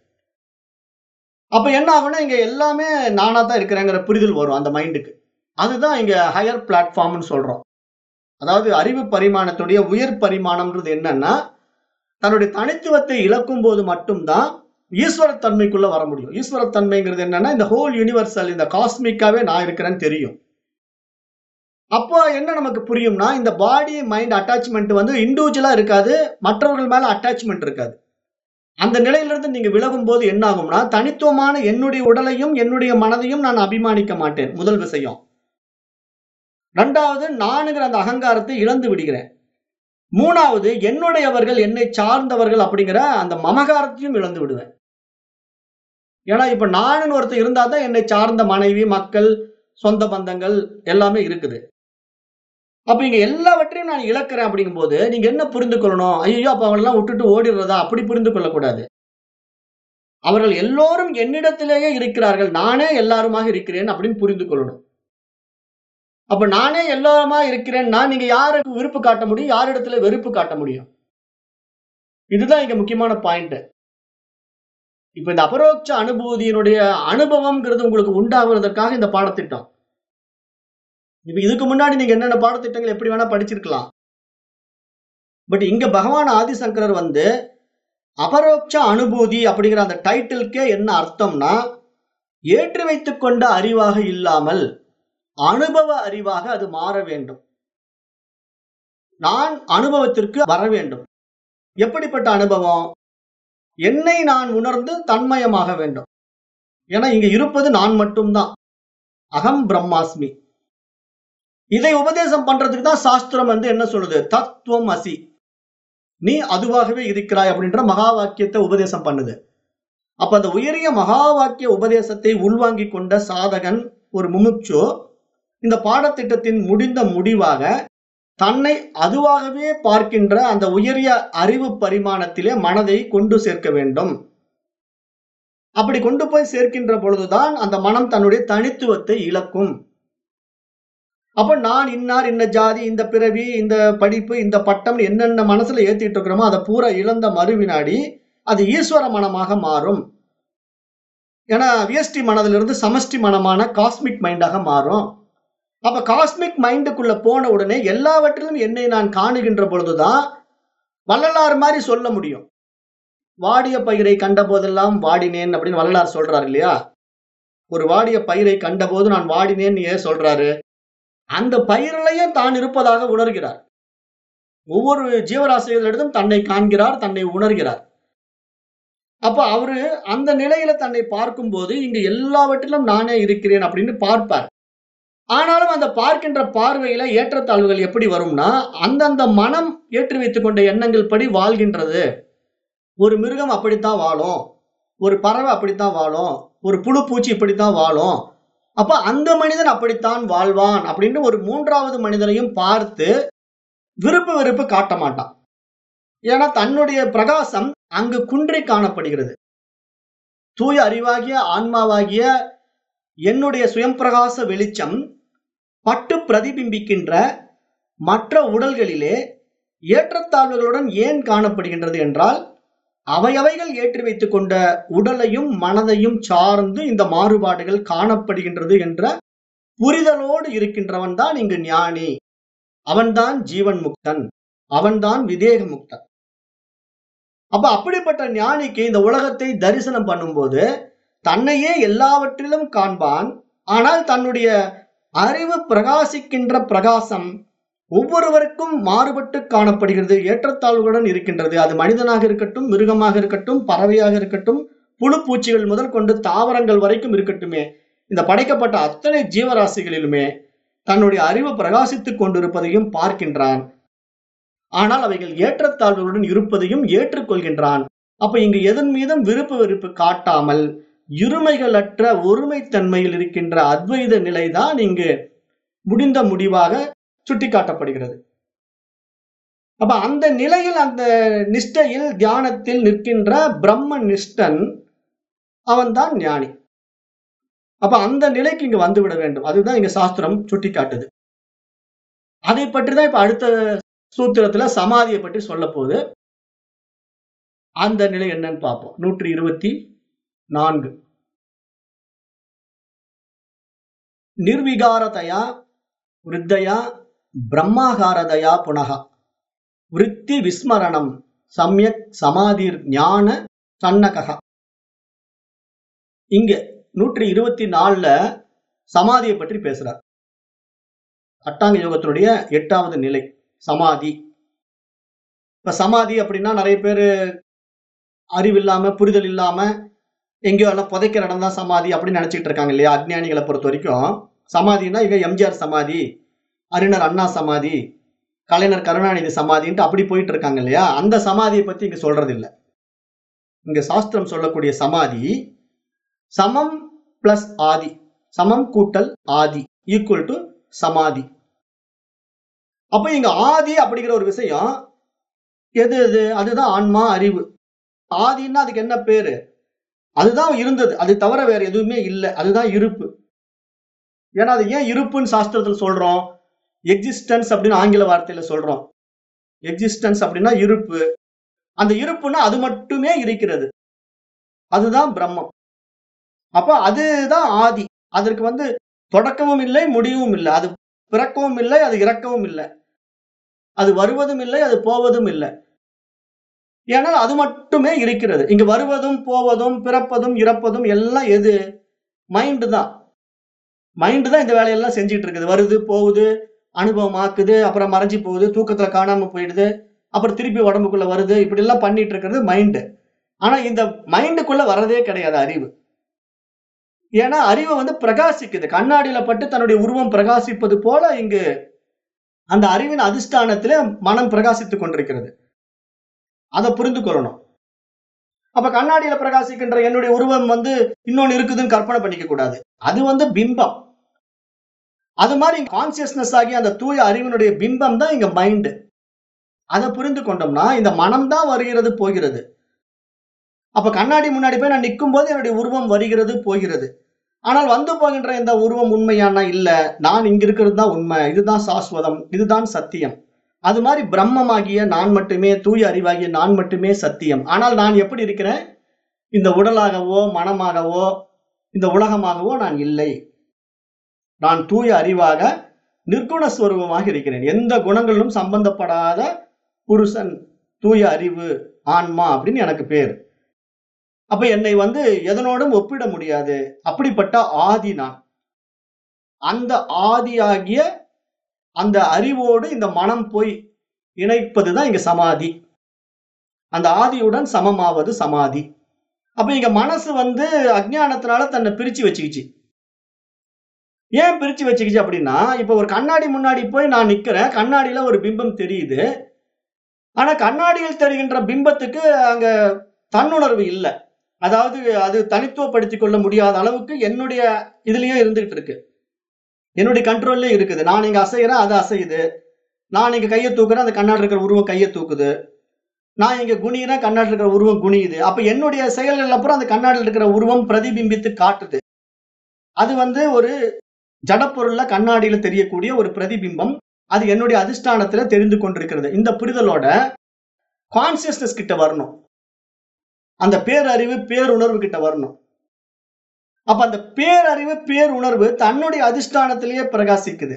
அப்ப என்ன ஆகும்னா இங்க எல்லாமே நானா தான் இருக்கிறேங்கிற புரிதல் வரும் அந்த மைண்டுக்கு அதுதான் இங்க ஹையர் பிளாட்ஃபார்ம்னு சொல்றோம் அதாவது அறிவு பரிமாணத்துடைய உயர் பரிமாணம்ன்றது என்னன்னா தன்னுடைய தனித்துவத்தை இழக்கும் போது மட்டும்தான் ஈஸ்வரத்தன்மைக்குள்ள வர முடியும் ஈஸ்வரத்தன்மைங்கிறது என்னன்னா இந்த ஹோல் யூனிவர்சல் இந்த காஸ்மிக்காவே நான் இருக்கிறேன்னு தெரியும் அப்போ என்ன நமக்கு புரியும்னா இந்த பாடி மைண்ட் அட்டாச்மெண்ட் வந்து இண்டிவிஜுவலா இருக்காது மற்றவர்கள் மேல அட்டாச்மெண்ட் இருக்காது அந்த நிலையிலிருந்து நீங்க விலகும் போது என்ன ஆகும்னா தனித்துவமான என்னுடைய உடலையும் என்னுடைய மனதையும் நான் அபிமானிக்க மாட்டேன் முதல் விஷயம் ரெண்டாவது நானுங்கிற அந்த அகங்காரத்தை இழந்து விடுகிறேன் மூணாவது என்னுடையவர்கள் என்னை சார்ந்தவர்கள் அப்படிங்கிற அந்த மமகாரத்தையும் இழந்து விடுவேன் ஏன்னா இப்ப நானுன்னு ஒருத்தர் இருந்தா தான் என்னை சார்ந்த மனைவி மக்கள் சொந்த பந்தங்கள் எல்லாமே இருக்குது அப்ப இங்க எல்லாவற்றையும் நான் இழக்கிறேன் அப்படிங்கும்போது நீங்க என்ன புரிந்து கொள்ளணும் ஐயோ அப்ப அவங்களெல்லாம் விட்டுட்டு ஓடிடுறதா அப்படி புரிந்து கொள்ளக்கூடாது அவர்கள் எல்லோரும் என்னிடத்திலேயே இருக்கிறார்கள் நானே எல்லாருமாக இருக்கிறேன் அப்படின்னு புரிந்து கொள்ளணும் அப்ப நானே எல்லாருமா இருக்கிறேன்னா நீங்க யாருக்கு விருப்பு காட்ட முடியும் யாரிடத்துல வெறுப்பு காட்ட முடியும் இதுதான் இங்க முக்கியமான பாயிண்ட் இப்ப இந்த அபரோட்ச அனுபூதியினுடைய அனுபவம்ங்கிறது உங்களுக்கு உண்டாகுவதற்காக இந்த பாடத்திட்டம் இப்ப இதுக்கு முன்னாடி நீங்க என்னென்ன பாடத்திட்டங்கள் எப்படி வேணா படிச்சிருக்கலாம் பட் இங்க பகவான் ஆதிசங்கரர் வந்து அபரோட்ச அனுபூதி அப்படிங்கிற அந்த டைட்டிலுக்கே என்ன அர்த்தம்னா ஏற்றி வைத்துக் கொண்ட அறிவாக இல்லாமல் அனுபவ அறிவாக அது மாற வேண்டும் நான் அனுபவத்திற்கு வர வேண்டும் எப்படிப்பட்ட அனுபவம் என்னை நான் உணர்ந்து தன்மயமாக வேண்டும் ஏன்னா இங்க இருப்பது நான் மட்டும்தான் அகம் பிரம்மாஸ்மி இதை உபதேசம் பண்றதுக்கு தான் சாஸ்திரம் வந்து என்ன சொல்லுது தத்துவம் அசி நீ அதுவாகவே இருக்கிறாய் அப்படின்ற மகா வாக்கியத்தை உபதேசம் பண்ணுது அப்ப அந்த உயரிய மகா வாக்கிய உபதேசத்தை உள்வாங்கி கொண்ட சாதகன் ஒரு முமுட்சு இந்த பாடத்திட்டத்தின் முடிந்த முடிவாக தன்னை அதுவாகவே பார்க்கின்ற அந்த உயரிய அறிவு பரிமாணத்திலே மனதை கொண்டு சேர்க்க வேண்டும் அப்படி கொண்டு போய் சேர்க்கின்ற பொழுதுதான் அந்த மனம் தன்னுடைய தனித்துவத்தை இழக்கும் அப்ப நான் இன்னார் இந்த ஜாதி இந்த பிறவி இந்த படிப்பு இந்த பட்டம் என்னென்ன மனசுல ஏத்திட்டு இருக்கிறோமோ அதை பூரா இழந்த மறுவினாடி அது ஈஸ்வர மனமாக மாறும் ஏன்னா விஎஸ்டி மனதிலிருந்து சமஷ்டி மனமான காஸ்மிக் மைண்டாக மாறும் அப்ப காஸ்மிக் மைண்டுக்குள்ள போன உடனே எல்லாவற்றிலும் என்னை நான் காணுகின்ற பொழுதுதான் வள்ளலார் மாதிரி சொல்ல முடியும் வாடிய பயிரை கண்ட போதெல்லாம் வாடினேன் அப்படின்னு வள்ளலார் சொல்றாரு இல்லையா ஒரு வாடிய பயிரை கண்டபோது நான் வாடினேன்னு ஏன் சொல்றாரு அந்த பயிரிலையும் தான் இருப்பதாக உணர்கிறார் ஒவ்வொரு ஜீவராசிகளிடத்தும் தன்னை காண்கிறார் தன்னை உணர்கிறார் அப்ப அவரு அந்த நிலையில தன்னை பார்க்கும்போது இங்கு எல்லாவற்றிலும் நானே இருக்கிறேன் அப்படின்னு பார்ப்பார் ஆனாலும் அந்த பார்க்கின்ற பார்வையில ஏற்றத்தாழ்வுகள் எப்படி வரும்னா அந்தந்த மனம் ஏற்றி வைத்துக் கொண்ட எண்ணங்கள் படி வாழ்கின்றது ஒரு மிருகம் அப்படித்தான் வாழும் ஒரு பறவை அப்படித்தான் வாழும் ஒரு புழு பூச்சி இப்படித்தான் வாழும் அப்ப அந்த மனிதன் அப்படித்தான் வாழ்வான் அப்படின்னு ஒரு மூன்றாவது மனிதனையும் பார்த்து விருப்பு வெறுப்பு காட்ட மாட்டான் ஏன்னா தன்னுடைய பிரகாசம் அங்கு குன்றி காணப்படுகிறது தூய அறிவாகிய ஆன்மாவாகிய என்னுடைய சுயம் பிரகாச வெளிச்சம் பட்டு பிரதிபிம்பிக்கின்ற மற்ற உடல்களிலே ஏற்றத்தாழ்வுகளுடன் ஏன் காணப்படுகின்றது என்றால் அவையவைகள் ஏற்றி வைத்துக் கொண்ட உடலையும் மனதையும் சார்ந்து இந்த மாறுபாடுகள் காணப்படுகின்றது என்ற புரிதலோடு இருக்கின்றவன் தான் இங்கு ஞானி அவன்தான் ஜீவன் முக்தன் அவன்தான் விதேக முக்தன் அப்ப அப்படிப்பட்ட ஞானிக்கு இந்த உலகத்தை தரிசனம் பண்ணும்போது தன்னையே எல்லாவற்றிலும் காண்பான் ஆனால் தன்னுடைய அறிவு பிரகாசிக்கின்ற பிரகாசம் ஒவ்வொருவருக்கும் மாறுபட்டு காணப்படுகிறது ஏற்றத்தாழ்வுகளுடன் இருக்கின்றது அது மனிதனாக இருக்கட்டும் மிருகமாக இருக்கட்டும் பறவையாக இருக்கட்டும் புழு பூச்சிகள் முதல் கொண்டு தாவரங்கள் வரைக்கும் இருக்கட்டுமே இந்த படைக்கப்பட்ட அத்தனை ஜீவராசிகளிலுமே தன்னுடைய அறிவு பிரகாசித்துக் கொண்டிருப்பதையும் பார்க்கின்றான் ஆனால் அவைகள் ஏற்றத்தாழ்வுகளுடன் இருப்பதையும் ஏற்றுக்கொள்கின்றான் அப்ப இங்கு எதன் மீதும் விருப்பு வெறுப்பு காட்டாமல் இருமைகளற்ற ஒருமைத்தன்மையில் இருக்கின்ற அத்வைத நிலைதான் இங்கு முடிந்த முடிவாக சுட்டிக்காட்டப்படுகிறது அப்ப அந்த நிலையில் அந்த நிஷ்டையில் தியானத்தில் நிற்கின்ற பிரம்ம நிஷ்டன் அவன்தான் ஞானி அப்ப அந்த நிலைக்கு இங்க வந்துவிட வேண்டும் அதுதான் இங்க சாஸ்திரம் சுட்டிக்காட்டுது அதை பற்றி தான் இப்ப அடுத்த சூத்திரத்துல சமாதியை பற்றி சொல்ல போகுது அந்த நிலை என்னன்னு பார்ப்போம் நூற்றி இருபத்தி நான்கு நிர்விகாரதயா விருத்தயா பிரம்மாகாரதயா புனக விருத்தி விஸ்மரணம் சமயக் சமாதிர் ஞான சன்னகா இங்க நூற்றி இருபத்தி நாலுல சமாதியை பற்றி பேசுறார் அட்டாங்க யோகத்தினுடைய எட்டாவது நிலை சமாதி இப்ப சமாதி அப்படின்னா நிறைய பேர் அறிவில்லாம புரிதல் இல்லாம எங்கேயோ எல்லாம் புதைக்கிற இடம் தான் சமாதி அப்படின்னு நினைச்சிட்டு இருக்காங்க இல்லையா அஜ்ஞானிகளை பொறுத்த வரைக்கும் சமாதினா இங்க எம்ஜிஆர் சமாதி அறிஞர் அண்ணா சமாதி கலைஞர் கருணாநிதி சமாதின்ட்டு அப்படி போயிட்டு இருக்காங்க இல்லையா அந்த சமாதியை பத்தி இங்க சொல்றது இல்ல இங்க சாஸ்திரம் சொல்லக்கூடிய சமாதி சமம் பிளஸ் ஆதி சமம் கூட்டல் ஆதி ஈக்குவல் டு சமாதி அப்ப இங்க ஆதி அப்படிங்கிற ஒரு விஷயம் எது எது அதுதான் ஆன்மா அறிவு ஆதின்னா அதுக்கு என்ன பேரு அதுதான் இருந்தது அது தவிர வேற எதுவுமே இல்லை அதுதான் இருப்பு ஏன்னா அது ஏன் இருப்புன்னு சாஸ்திரத்துல சொல்றோம் எக்ஸிஸ்டன்ஸ் அப்படின்னு ஆங்கில வார்த்தையில சொல்றோம் எக்ஸிஸ்டன்ஸ் அப்படின்னா இருப்பு அந்த இருப்புன்னா அது மட்டுமே இருக்கிறது அதுதான் பிரம்மம் அப்ப அதுதான் ஆதி அதற்கு வந்து தொடக்கமும் இல்லை முடிவும் இல்லை அது பிறக்கவும் இல்லை அது இறக்கவும் இல்லை அது வருவதும் இல்லை அது போவதும் இல்லை ஏனால் அது மட்டுமே இருக்கிறது இங்க வருவதும் போவதும் பிறப்பதும் இறப்பதும் எல்லாம் எது மைண்டு தான் மைண்டு தான் இந்த வேலையெல்லாம் செஞ்சுட்டு இருக்குது வருது போகுது அனுபவமாக்குது அப்புறம் மறைஞ்சு போகுது தூக்கத்துல காணாம போயிடுது அப்புறம் திருப்பி உடம்புக்குள்ள வருது இப்படி எல்லாம் பண்ணிட்டு இருக்கிறது மைண்டு ஆனா இந்த மைண்டுக்குள்ள வரதே கிடையாது அறிவு ஏன்னா அறிவை வந்து பிரகாசிக்குது கண்ணாடியில பட்டு தன்னுடைய உருவம் பிரகாசிப்பது போல இங்கு அந்த அறிவின் அதிஷ்டானத்திலே மனம் பிரகாசித்துக் கொண்டிருக்கிறது அதை புரிந்து கொள்ளணும் அப்ப கண்ணாடியில பிரகாசிக்கின்ற என்னுடைய உருவம் வந்து இன்னொன்னு இருக்குதுன்னு கற்பனை பண்ணிக்க கூடாது அது வந்து பிம்பம் அது மாதிரி கான்சியஸ்னஸ் ஆகி அந்த தூய அறிவினுடைய பிம்பம் தான் இங்க மைண்டு அதை புரிந்து கொண்டோம்னா இந்த மனம் தான் வருகிறது போகிறது அப்ப கண்ணாடி முன்னாடி போய் நான் நிற்கும் போது என்னுடைய உருவம் வருகிறது போகிறது ஆனால் வந்து போகின்ற இந்த உருவம் உண்மையானா இல்ல நான் இங்க இருக்கிறது தான் உண்மை இதுதான் சாஸ்வதம் இதுதான் சத்தியம் அது மாதிரி பிரம்மமாகிய நான் மட்டுமே தூய அறிவாகிய நான் மட்டுமே சத்தியம் ஆனால் நான் எப்படி இருக்கிறேன் இந்த உடலாகவோ மனமாகவோ இந்த உலகமாகவோ நான் இல்லை நான் தூய அறிவாக நிர்குண ஸ்வரூபமாக இருக்கிறேன் எந்த குணங்களிலும் சம்பந்தப்படாத புருஷன் தூய அறிவு ஆன்மா அப்படின்னு எனக்கு பேர் அப்ப என்னை வந்து எதனோடும் ஒப்பிட முடியாது அப்படிப்பட்ட ஆதி நான் அந்த ஆதியாகிய அந்த அறிவோடு இந்த மனம் போய் இணைப்பதுதான் இங்க சமாதி அந்த ஆதியுடன் சமமாவது சமாதி அப்ப இங்க மனசு வந்து அஜ்ஞானத்தினால தன்னை பிரிச்சு வச்சுக்கிச்சு ஏன் பிரிச்சு வச்சுக்கிச்சு அப்படின்னா இப்ப ஒரு கண்ணாடி முன்னாடி போய் நான் நிக்கிறேன் கண்ணாடியில ஒரு பிம்பம் தெரியுது ஆனா கண்ணாடியில் தெரிகின்ற பிம்பத்துக்கு அங்க தன்னுணர்வு இல்லை அதாவது அது தனித்துவப்படுத்திக் கொள்ள முடியாத அளவுக்கு என்னுடைய இதுலயே இருந்துகிட்டு இருக்கு என்னுடைய கண்ட்ரோல்லே இருக்குது நான் இங்க அசைகிறேன் அது அசையுது நான் இங்க கையை தூக்குறேன் அந்த கண்ணாடி இருக்கிற உருவம் கையை தூக்குது நான் இங்க குனிகிறேன் கண்ணாடி இருக்கிற உருவம் குனியுது அப்ப என்னுடைய செயல்கள் அப்புறம் அந்த கண்ணாடியில் இருக்கிற உருவம் பிரதிபிம்பித்து காட்டுது அது வந்து ஒரு ஜடப்பொருள்ல கண்ணாடியில தெரியக்கூடிய ஒரு பிரதிபிம்பம் அது என்னுடைய அதிஷ்டானத்துல தெரிந்து கொண்டிருக்கிறது இந்த புரிதலோட கான்சியஸ்னஸ் கிட்ட வரணும் அந்த பேரறிவு பேருணர்வு கிட்ட வரணும் அப்ப அந்த பேரறிவு பேருணர்வு தன்னுடைய அதிஷ்டானத்திலேயே பிரகாசிக்குது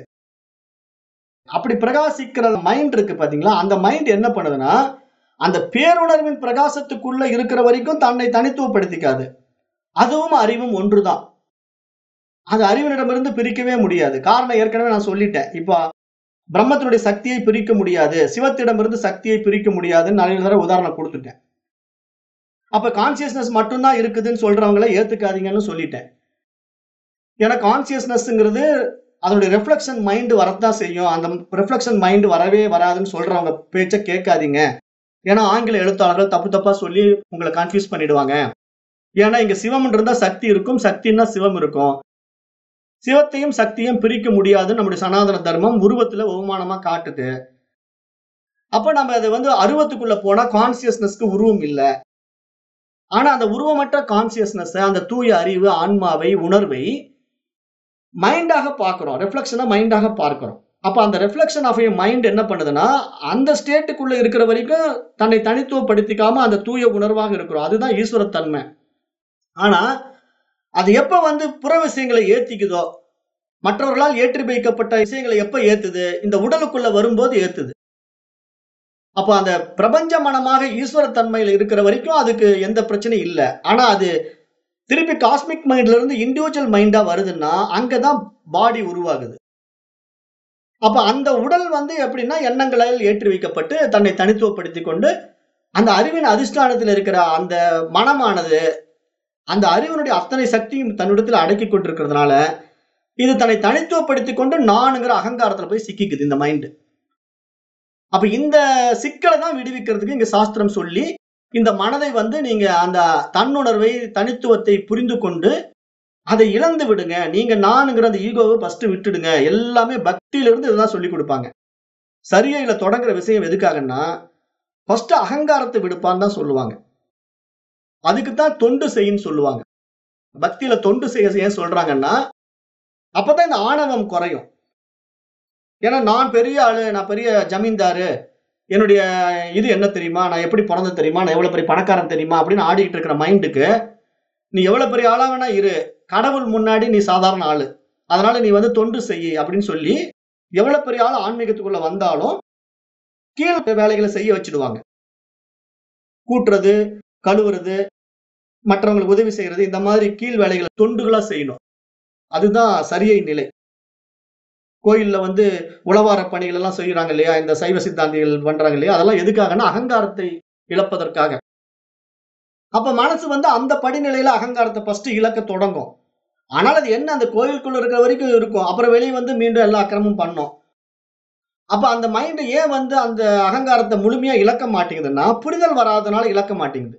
அப்படி பிரகாசிக்கிற மைண்ட் இருக்கு பாத்தீங்களா அந்த மைண்ட் என்ன பண்ணுதுன்னா அந்த பேருணர்வின் பிரகாசத்துக்குள்ள இருக்கிற வரைக்கும் தன்னை தனித்துவப்படுத்திக்காது அதுவும் அறிவும் ஒன்றுதான் அது அறிவினிடமிருந்து பிரிக்கவே முடியாது காரணம் ஏற்கனவே நான் சொல்லிட்டேன் இப்போ பிரம்மத்தினுடைய சக்தியை பிரிக்க முடியாது சிவத்திடமிருந்து சக்தியை பிரிக்க முடியாதுன்னு நிறைய தடவை உதாரணம் கொடுத்துட்டேன் அப்ப கான்சியஸ்னஸ் மட்டும்தான் இருக்குதுன்னு சொல்றவங்கள ஏத்துக்காதீங்கன்னு சொல்லிட்டேன் ஏன்னா கான்சியஸ்னஸ்ங்கிறது அதனுடைய ரெஃப்ளெக்ஷன் மைண்டு வரத்தான் செய்யும் அந்த ரெஃப்ளெக்ஷன் மைண்டு வரவே வராதுன்னு சொல்றவங்க பேச்ச கேட்காதீங்க ஏன்னா ஆங்கில எழுத்தாளர்கள் தப்பு தப்பா சொல்லி உங்களை கன்ஃபியூஸ் பண்ணிடுவாங்க ஏன்னா இங்க சிவம் இருந்தா சக்தி இருக்கும் சக்தின்னா சிவம் இருக்கும் சிவத்தையும் சக்தியும் பிரிக்க முடியாதுன்னு நம்முடைய சனாதன தர்மம் உருவத்துல அவமானமா காட்டுது அப்ப நம்ம அதை வந்து அருவத்துக்குள்ள போனா கான்சியஸ்னஸ்க்கு உருவம் இல்லை ஆனா அந்த உருவமற்ற கான்சியஸ்னஸ் அந்த தூய அறிவு ஆன்மாவை உணர்வை மைண்டாக பார்க்கிறோம் ரெஃப்ளெக்ஷனை மைண்டாக பார்க்கிறோம் அப்ப அந்த ரெஃப்ளெக்ஷன் ஆஃப் மைண்ட் என்ன பண்ணுதுன்னா அந்த ஸ்டேட்டுக்குள்ள இருக்கிற வரைக்கும் தன்னை தனித்துவப்படுத்திக்காம அந்த தூய உணர்வாக இருக்கிறோம் அதுதான் ஈஸ்வரத்தன்மை ஆனா அது எப்ப வந்து புற விஷயங்களை ஏத்திக்குதோ மற்றவர்களால் ஏற்றி வைக்கப்பட்ட விஷயங்களை எப்ப ஏத்துது இந்த உடலுக்குள்ள வரும்போது ஏத்துது அப்ப அந்த பிரபஞ்ச மனமாக ஈஸ்வர தன்மையில இருக்கிற வரைக்கும் அதுக்கு எந்த பிரச்சனையும் இல்லை ஆனா அது திருப்பி காஸ்மிக் மைண்ட்ல இருந்து இண்டிவிஜுவல் மைண்டா வருதுன்னா அங்கதான் பாடி உருவாகுது அப்ப அந்த உடல் வந்து எப்படின்னா எண்ணங்களால் ஏற்றி வைக்கப்பட்டு தன்னை தனித்துவப்படுத்தி கொண்டு அந்த அறிவின் அதிஷ்டானத்தில் இருக்கிற அந்த மனமானது அந்த அறிவினுடைய அத்தனை சக்தியும் தன்னிடத்தில் அடக்கி கொண்டிருக்கிறதுனால இது தன்னை தனித்துவப்படுத்தி கொண்டு நானுங்கிற அகங்காரத்துல போய் சிக்கிக்குது இந்த மைண்ட் அப்ப இந்த சிக்கலை தான் விடுவிக்கிறதுக்கு இங்க சாஸ்திரம் சொல்லி இந்த மனதை வந்து நீங்க அந்த தன்னுணர்வை தனித்துவத்தை புரிந்து கொண்டு அதை இழந்து விடுங்க நீங்க நானுங்கிற அந்த ஈகோவை ஃபர்ஸ்ட் விட்டுடுங்க எல்லாமே பக்தியில இருந்து இதுதான் சொல்லி கொடுப்பாங்க சரியையில தொடங்குற விஷயம் எதுக்காகன்னா ஃபர்ஸ்ட் அகங்காரத்தை விடுப்பான்னு தான் சொல்லுவாங்க அதுக்கு தான் தொண்டு செய்யின்னு சொல்லுவாங்க பக்தியில தொண்டு செய்ய ஏன் சொல்றாங்கன்னா அப்பதான் இந்த ஆணவம் குறையும் ஏன்னா நான் பெரிய ஆளு நான் பெரிய ஜமீன்தாரு என்னுடைய இது என்ன தெரியுமா நான் எப்படி பிறந்தது தெரியுமா நான் எவ்வளவு பெரிய பணக்காரன் தெரியுமா அப்படின்னு ஆடிக்கிட்டு இருக்கிற மைண்டுக்கு நீ எவ்வளவு பெரிய ஆளா வேணா இரு கடவுள் முன்னாடி நீ சாதாரண ஆளு அதனால நீ வந்து தொண்டு செய் அப்படின்னு சொல்லி எவ்வளவு பெரிய ஆள் ஆன்மீகத்துக்குள்ள வந்தாலும் கீழ் வேலைகளை செய்ய வச்சிடுவாங்க கூட்டுறது கழுவுறது மற்றவங்களுக்கு உதவி செய்யறது இந்த மாதிரி கீழ் வேலைகளை தொண்டுகளா செய்யணும் அதுதான் சரியை நிலை கோயில்ல வந்து உளவார பணிகள் எல்லாம் செய்யறாங்க இல்லையா இந்த சைவ சித்தாந்திகள் பண்றாங்க இல்லையா அதெல்லாம் எதுக்காகன்னா அகங்காரத்தை இழப்பதற்காக அப்ப மனசு வந்து அந்த படிநிலையில அகங்காரத்தை ஃபர்ஸ்ட் இழக்க தொடங்கும் ஆனால் அது என்ன அந்த கோயிலுக்குள்ள இருக்கிற வரைக்கும் இருக்கும் அப்புறம் வெளியே வந்து மீண்டும் எல்லா அக்கிரமும் பண்ணும் அப்ப அந்த மைண்ட் ஏன் வந்து அந்த அகங்காரத்தை முழுமையா இழக்க மாட்டேங்குதுன்னா புரிதல் வராதனால இழக்க மாட்டேங்குது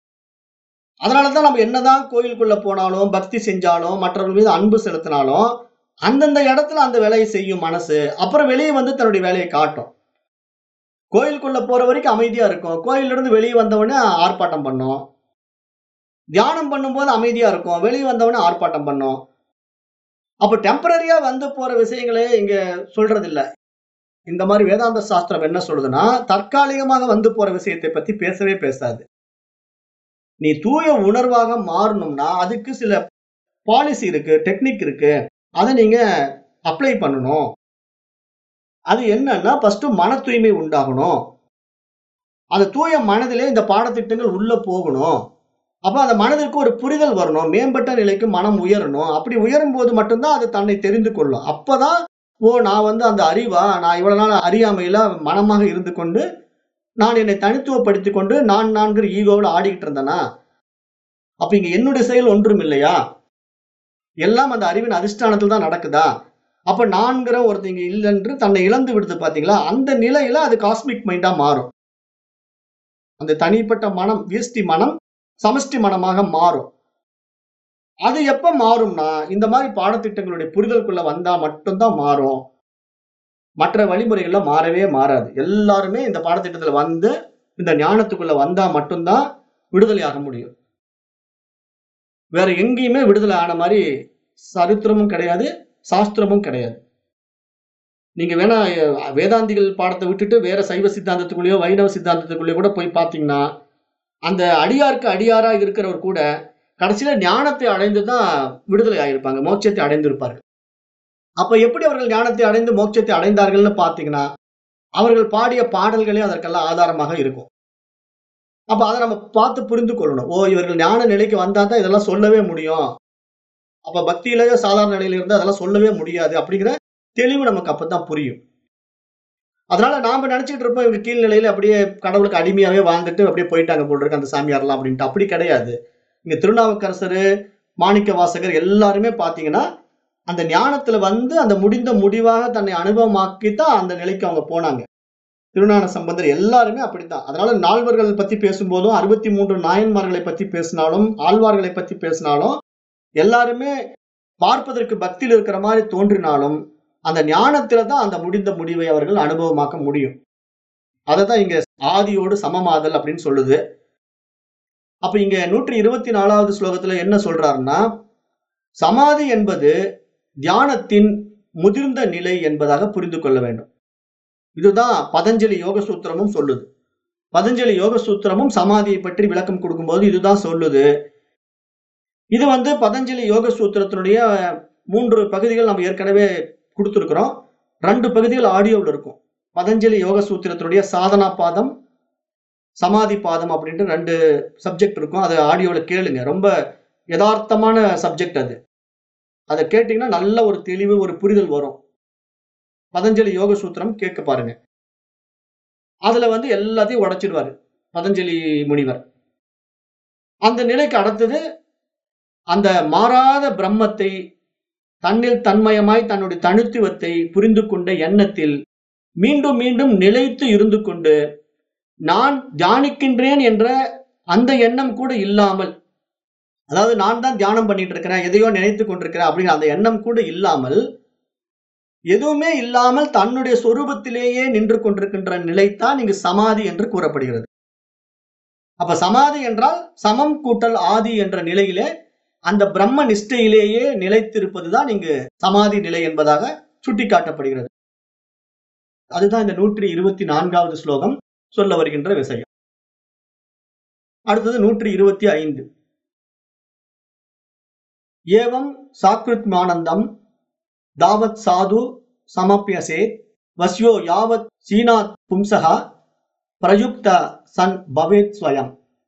அதனாலதான் நம்ம என்னதான் கோயிலுக்குள்ள போனாலும் பக்தி செஞ்சாலும் மற்றவர்கள் மீது அன்பு செலுத்தினாலும் அந்தந்த இடத்துல அந்த வேலையை செய்யும் மனசு அப்புறம் வெளியே வந்து தன்னுடைய வேலையை காட்டும் கோயிலுக்குள்ள போற வரைக்கும் அமைதியா இருக்கும் கோயில்ல இருந்து வெளியே வந்தவொடனே ஆர்ப்பாட்டம் பண்ணும் தியானம் பண்ணும்போது அமைதியா இருக்கும் வெளியே வந்தவொடனே ஆர்ப்பாட்டம் பண்ணும் அப்ப டெம்பரரியா வந்து போற விஷயங்களே இங்க சொல்றது இல்ல இந்த மாதிரி வேதாந்த சாஸ்திரம் என்ன சொல்லுதுன்னா தற்காலிகமாக வந்து போற விஷயத்தை பத்தி பேசவே பேசாது நீ தூய உணர்வாக மாறணும்னா அதுக்கு சில பாலிசி இருக்கு டெக்னிக் இருக்கு அதை நீங்க அப்ளை பண்ணணும் அது என்னன்னா ஃபர்ஸ்ட் மன தூய்மை உண்டாகணும் அந்த தூய மனதிலே இந்த பாடத்திட்டங்கள் உள்ள போகணும் அப்ப அந்த மனதிற்கு ஒரு புரிதல் வரணும் மேம்பட்ட நிலைக்கு மனம் உயரணும் அப்படி உயரும் போது மட்டும்தான் அது தன்னை தெரிந்து கொள்ளும் அப்பதான் ஓ நான் வந்து அந்த அறிவா நான் இவ்வளவு நாள் அறியாமையில மனமாக இருந்து கொண்டு நான் என்னை தனித்துவப்படுத்தி கொண்டு நான் நான்கிற ஈகோவில் ஆடிக்கிட்டு இருந்தேனா அப்ப இங்க என்னுடைய செயல் ஒன்றும் இல்லையா எல்லாம் அந்த அறிவின் அதிஷ்டானத்தில் தான் நடக்குதா அப்ப நான்கிற ஒருத்தங்க இல்லைன்று தன்னை இழந்து விடுது பாத்தீங்களா அந்த நிலையில அது காஸ்மிக் மைண்டா மாறும் அந்த தனிப்பட்ட மனம் வியஷ்டி மனம் சமஷ்டி மனமாக மாறும் அது எப்ப மாறும்னா இந்த மாதிரி பாடத்திட்டங்களுடைய புரிதலுக்குள்ள வந்தா மட்டும்தான் மாறும் மற்ற வழிமுறைகள்ல மாறவே மாறாது எல்லாருமே இந்த பாடத்திட்டத்துல வந்து இந்த ஞானத்துக்குள்ள வந்தா மட்டும்தான் விடுதலை ஆக முடியும் வேற எங்கேயுமே விடுதலை ஆன மாதிரி சரித்திரமும் கிடையாது சாஸ்திரமும் கிடையாது நீங்க வேணா அஹ், வேதாந்திகள் பாடத்தை விட்டுட்டு வேற சைவ சித்தாந்தத்துக்குள்ளேயோ வைணவ சித்தாந்தத்துக்குள்ளேயோ கூட போய் பார்த்தீங்கன்னா அந்த அடியாருக்கு அடியாரா இருக்கிறவர் கூட கடைசியில ஞானத்தை அடைந்து தான் விடுதலை ஆயிருப்பாங்க மோட்சத்தை அடைந்திருப்பார்கள் அப்ப எப்படி அவர்கள் ஞானத்தை அடைந்து மோட்சத்தை அடைந்தார்கள்னு பார்த்தீங்கன்னா அவர்கள் பாடிய பாடல்களே அதற்கெல்லாம் ஆதாரமாக இருக்கும் அப்ப அதை நம்ம பார்த்து புரிந்து கொள்ளணும் ஓ இவர்கள் ஞான நிலைக்கு வந்தா தான் இதெல்லாம் சொல்லவே முடியும் அப்ப பக்தியிலேயே சாதாரண நிலையில இருந்து அதெல்லாம் சொல்லவே முடியாது அப்படிங்கிற தெளிவு நமக்கு அப்பதான் புரியும் அதனால நாம நினைச்சிட்டு இருப்போம் இவங்க கீழ்நிலையில அப்படியே கடவுளுக்கு அடிமையாவே வாழ்ந்துட்டு அப்படியே போயிட்டாங்க போல் இருக்கு அந்த சாமியார்லாம் அப்படின்ட்டு அப்படி கிடையாது இங்க திருநாவுக்கரசர் மாணிக்க வாசகர் எல்லாருமே பாத்தீங்கன்னா அந்த ஞானத்துல வந்து அந்த முடிந்த முடிவாக தன்னை அனுபவமாக்கி தான் அந்த நிலைக்கு அவங்க போனாங்க திருஞான சம்பந்தர் எல்லாருமே அப்படித்தான் அதனால நால்வர்கள் பத்தி பேசும்போதும் அறுபத்தி மூன்று நாயன்மார்களை பத்தி பேசினாலும் ஆழ்வார்களை பத்தி பேசினாலும் எல்லாருமே பார்ப்பதற்கு பக்தியில் இருக்கிற மாதிரி தோன்றினாலும் அந்த ஞானத்துல தான் அந்த முடிந்த முடிவை அவர்கள் அனுபவமாக்க முடியும் அதை தான் இங்க ஆதியோடு சமமாதல் அப்படின்னு சொல்லுது அப்ப இங்க நூற்றி இருபத்தி நாலாவது ஸ்லோகத்துல என்ன சொல்றாருன்னா சமாதி என்பது தியானத்தின் முதிர்ந்த நிலை என்பதாக புரிந்து கொள்ள வேண்டும் இதுதான் பதஞ்சலி யோக சூத்திரமும் சொல்லுது பதஞ்சலி யோக சூத்திரமும் சமாதியை பற்றி விளக்கம் கொடுக்கும்போது இதுதான் சொல்லுது இது வந்து பதஞ்சலி யோக சூத்திரத்தினுடைய மூன்று பகுதிகள் நம்ம ஏற்கனவே கொடுத்துருக்குறோம் ரெண்டு பகுதிகள் ஆடியோவில் இருக்கும் பதஞ்சலி யோக சூத்திரத்தினுடைய சாதனா பாதம் சமாதி பாதம் அப்படின்ட்டு ரெண்டு சப்ஜெக்ட் இருக்கும் அது ஆடியோல கேளுங்க ரொம்ப யதார்த்தமான சப்ஜெக்ட் அது அதை கேட்டீங்கன்னா நல்ல ஒரு தெளிவு ஒரு புரிதல் வரும் பதஞ்சலி யோக சூத்திரம் கேட்க பாருங்க அதுல வந்து எல்லாத்தையும் உடைச்சிடுவாரு பதஞ்சலி முனிவர் அந்த நிலைக்கு அடுத்தது அந்த மாறாத பிரம்மத்தை தன்னில் தன்மயமாய் தன்னுடைய தனித்துவத்தை புரிந்து கொண்ட எண்ணத்தில் மீண்டும் மீண்டும் நிலைத்து இருந்து கொண்டு நான் தியானிக்கின்றேன் என்ற அந்த எண்ணம் கூட இல்லாமல் அதாவது நான் தான் தியானம் பண்ணிட்டு இருக்கிறேன் எதையோ நினைத்து கொண்டிருக்கிறேன் அப்படிங்கிற அந்த எண்ணம் கூட இல்லாமல் எதுவுமே இல்லாமல் தன்னுடைய சொரூபத்திலேயே நின்று கொண்டிருக்கின்ற நிலைத்தான் இங்கு சமாதி என்று கூறப்படுகிறது அப்ப சமாதி என்றால் சமம் கூட்டல் ஆதி என்ற நிலையிலே அந்த பிரம்ம நிஷ்டையிலேயே நிலைத்திருப்பதுதான் இங்கு சமாதி நிலை என்பதாக சுட்டிக்காட்டப்படுகிறது அதுதான் இந்த நூற்றி இருபத்தி நான்காவது ஸ்லோகம் சொல்ல வருகின்ற விஷயம் அடுத்தது நூற்றி இருபத்தி ஐந்து ஏவம் சாக்ருத்மானந்தம் தாவத் சாது சமப்பியசே வஸ்யோ யாவத் சீனாத் பும்சகா பிரயுக்த சன் பவேத் ஸ்வயம்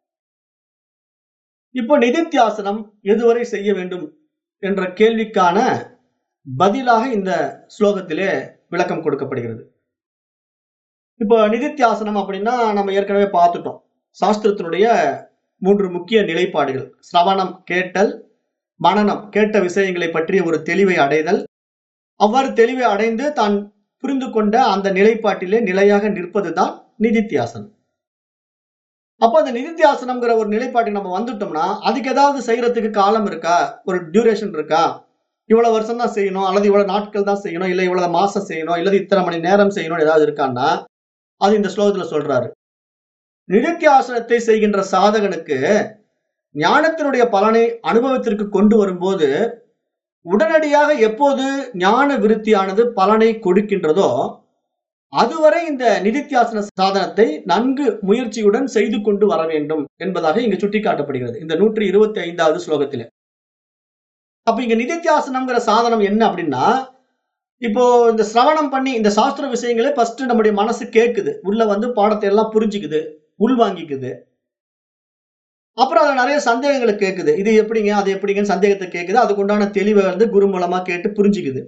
இப்போ நிதித்தியாசனம் எதுவரை செய்ய வேண்டும் என்ற கேள்விக்கான பதிலாக இந்த ஸ்லோகத்திலே விளக்கம் கொடுக்கப்படுகிறது இப்போ நிதித்தியாசனம் அப்படின்னா நம்ம ஏற்கனவே பார்த்துட்டோம் சாஸ்திரத்தினுடைய மூன்று முக்கிய நிலைப்பாடுகள் சிரவணம் கேட்டல் மனனம் கேட்ட விஷயங்களை பற்றிய ஒரு தெளிவை அடைதல் அவ்வாறு தெளிவை அடைந்து தான் புரிந்து கொண்ட அந்த நிலைப்பாட்டிலே நிலையாக நிற்பதுதான் நிதித்தியாசனம் அப்ப அந்த நிதித்தியாசனம்ங்கிற ஒரு நிலைப்பாட்டை நம்ம வந்துட்டோம்னா அதுக்கு ஏதாவது செய்யறதுக்கு காலம் இருக்கா ஒரு டியூரேஷன் இருக்கா இவ்வளவு வருஷம் தான் செய்யணும் அல்லது இவ்வளவு நாட்கள் தான் செய்யணும் இல்ல இவ்வளவு மாசம் செய்யணும் இல்லது இத்தனை மணி நேரம் செய்யணும் ஏதாவது இருக்கான்னா அது இந்த ஸ்லோகத்துல சொல்றாரு நிதித்தியாசனத்தை செய்கின்ற சாதகனுக்கு ஞானத்தினுடைய பலனை அனுபவத்திற்கு கொண்டு வரும்போது உடனடியாக எப்போது ஞான விருத்தியானது பலனை கொடுக்கின்றதோ அதுவரை இந்த நிதித்தியாசன சாதனத்தை நன்கு முயற்சியுடன் செய்து கொண்டு வர வேண்டும் என்பதாக இங்கு சுட்டிக்காட்டப்படுகிறது இந்த நூற்றி இருபத்தி ஐந்தாவது ஸ்லோகத்தில் அப்ப இங்க நிதித்தியாசனம்ங்கிற சாதனம் என்ன அப்படின்னா இப்போ இந்த சிரவணம் பண்ணி இந்த சாஸ்திர விஷயங்களே ஃபர்ஸ்ட் நம்முடைய மனசு கேட்குது உள்ள வந்து பாடத்தை எல்லாம் புரிஞ்சுக்குது உள்வாங்கிக்குது அப்புறம் அதுல நிறைய சந்தேகங்களை கேட்குது இது எப்படிங்க அது எப்படிங்கன்னு சந்தேகத்தை கேட்குது அதுக்கு உண்டான தெளிவை வந்து குரு மூலமா கேட்டு புரிஞ்சுக்குது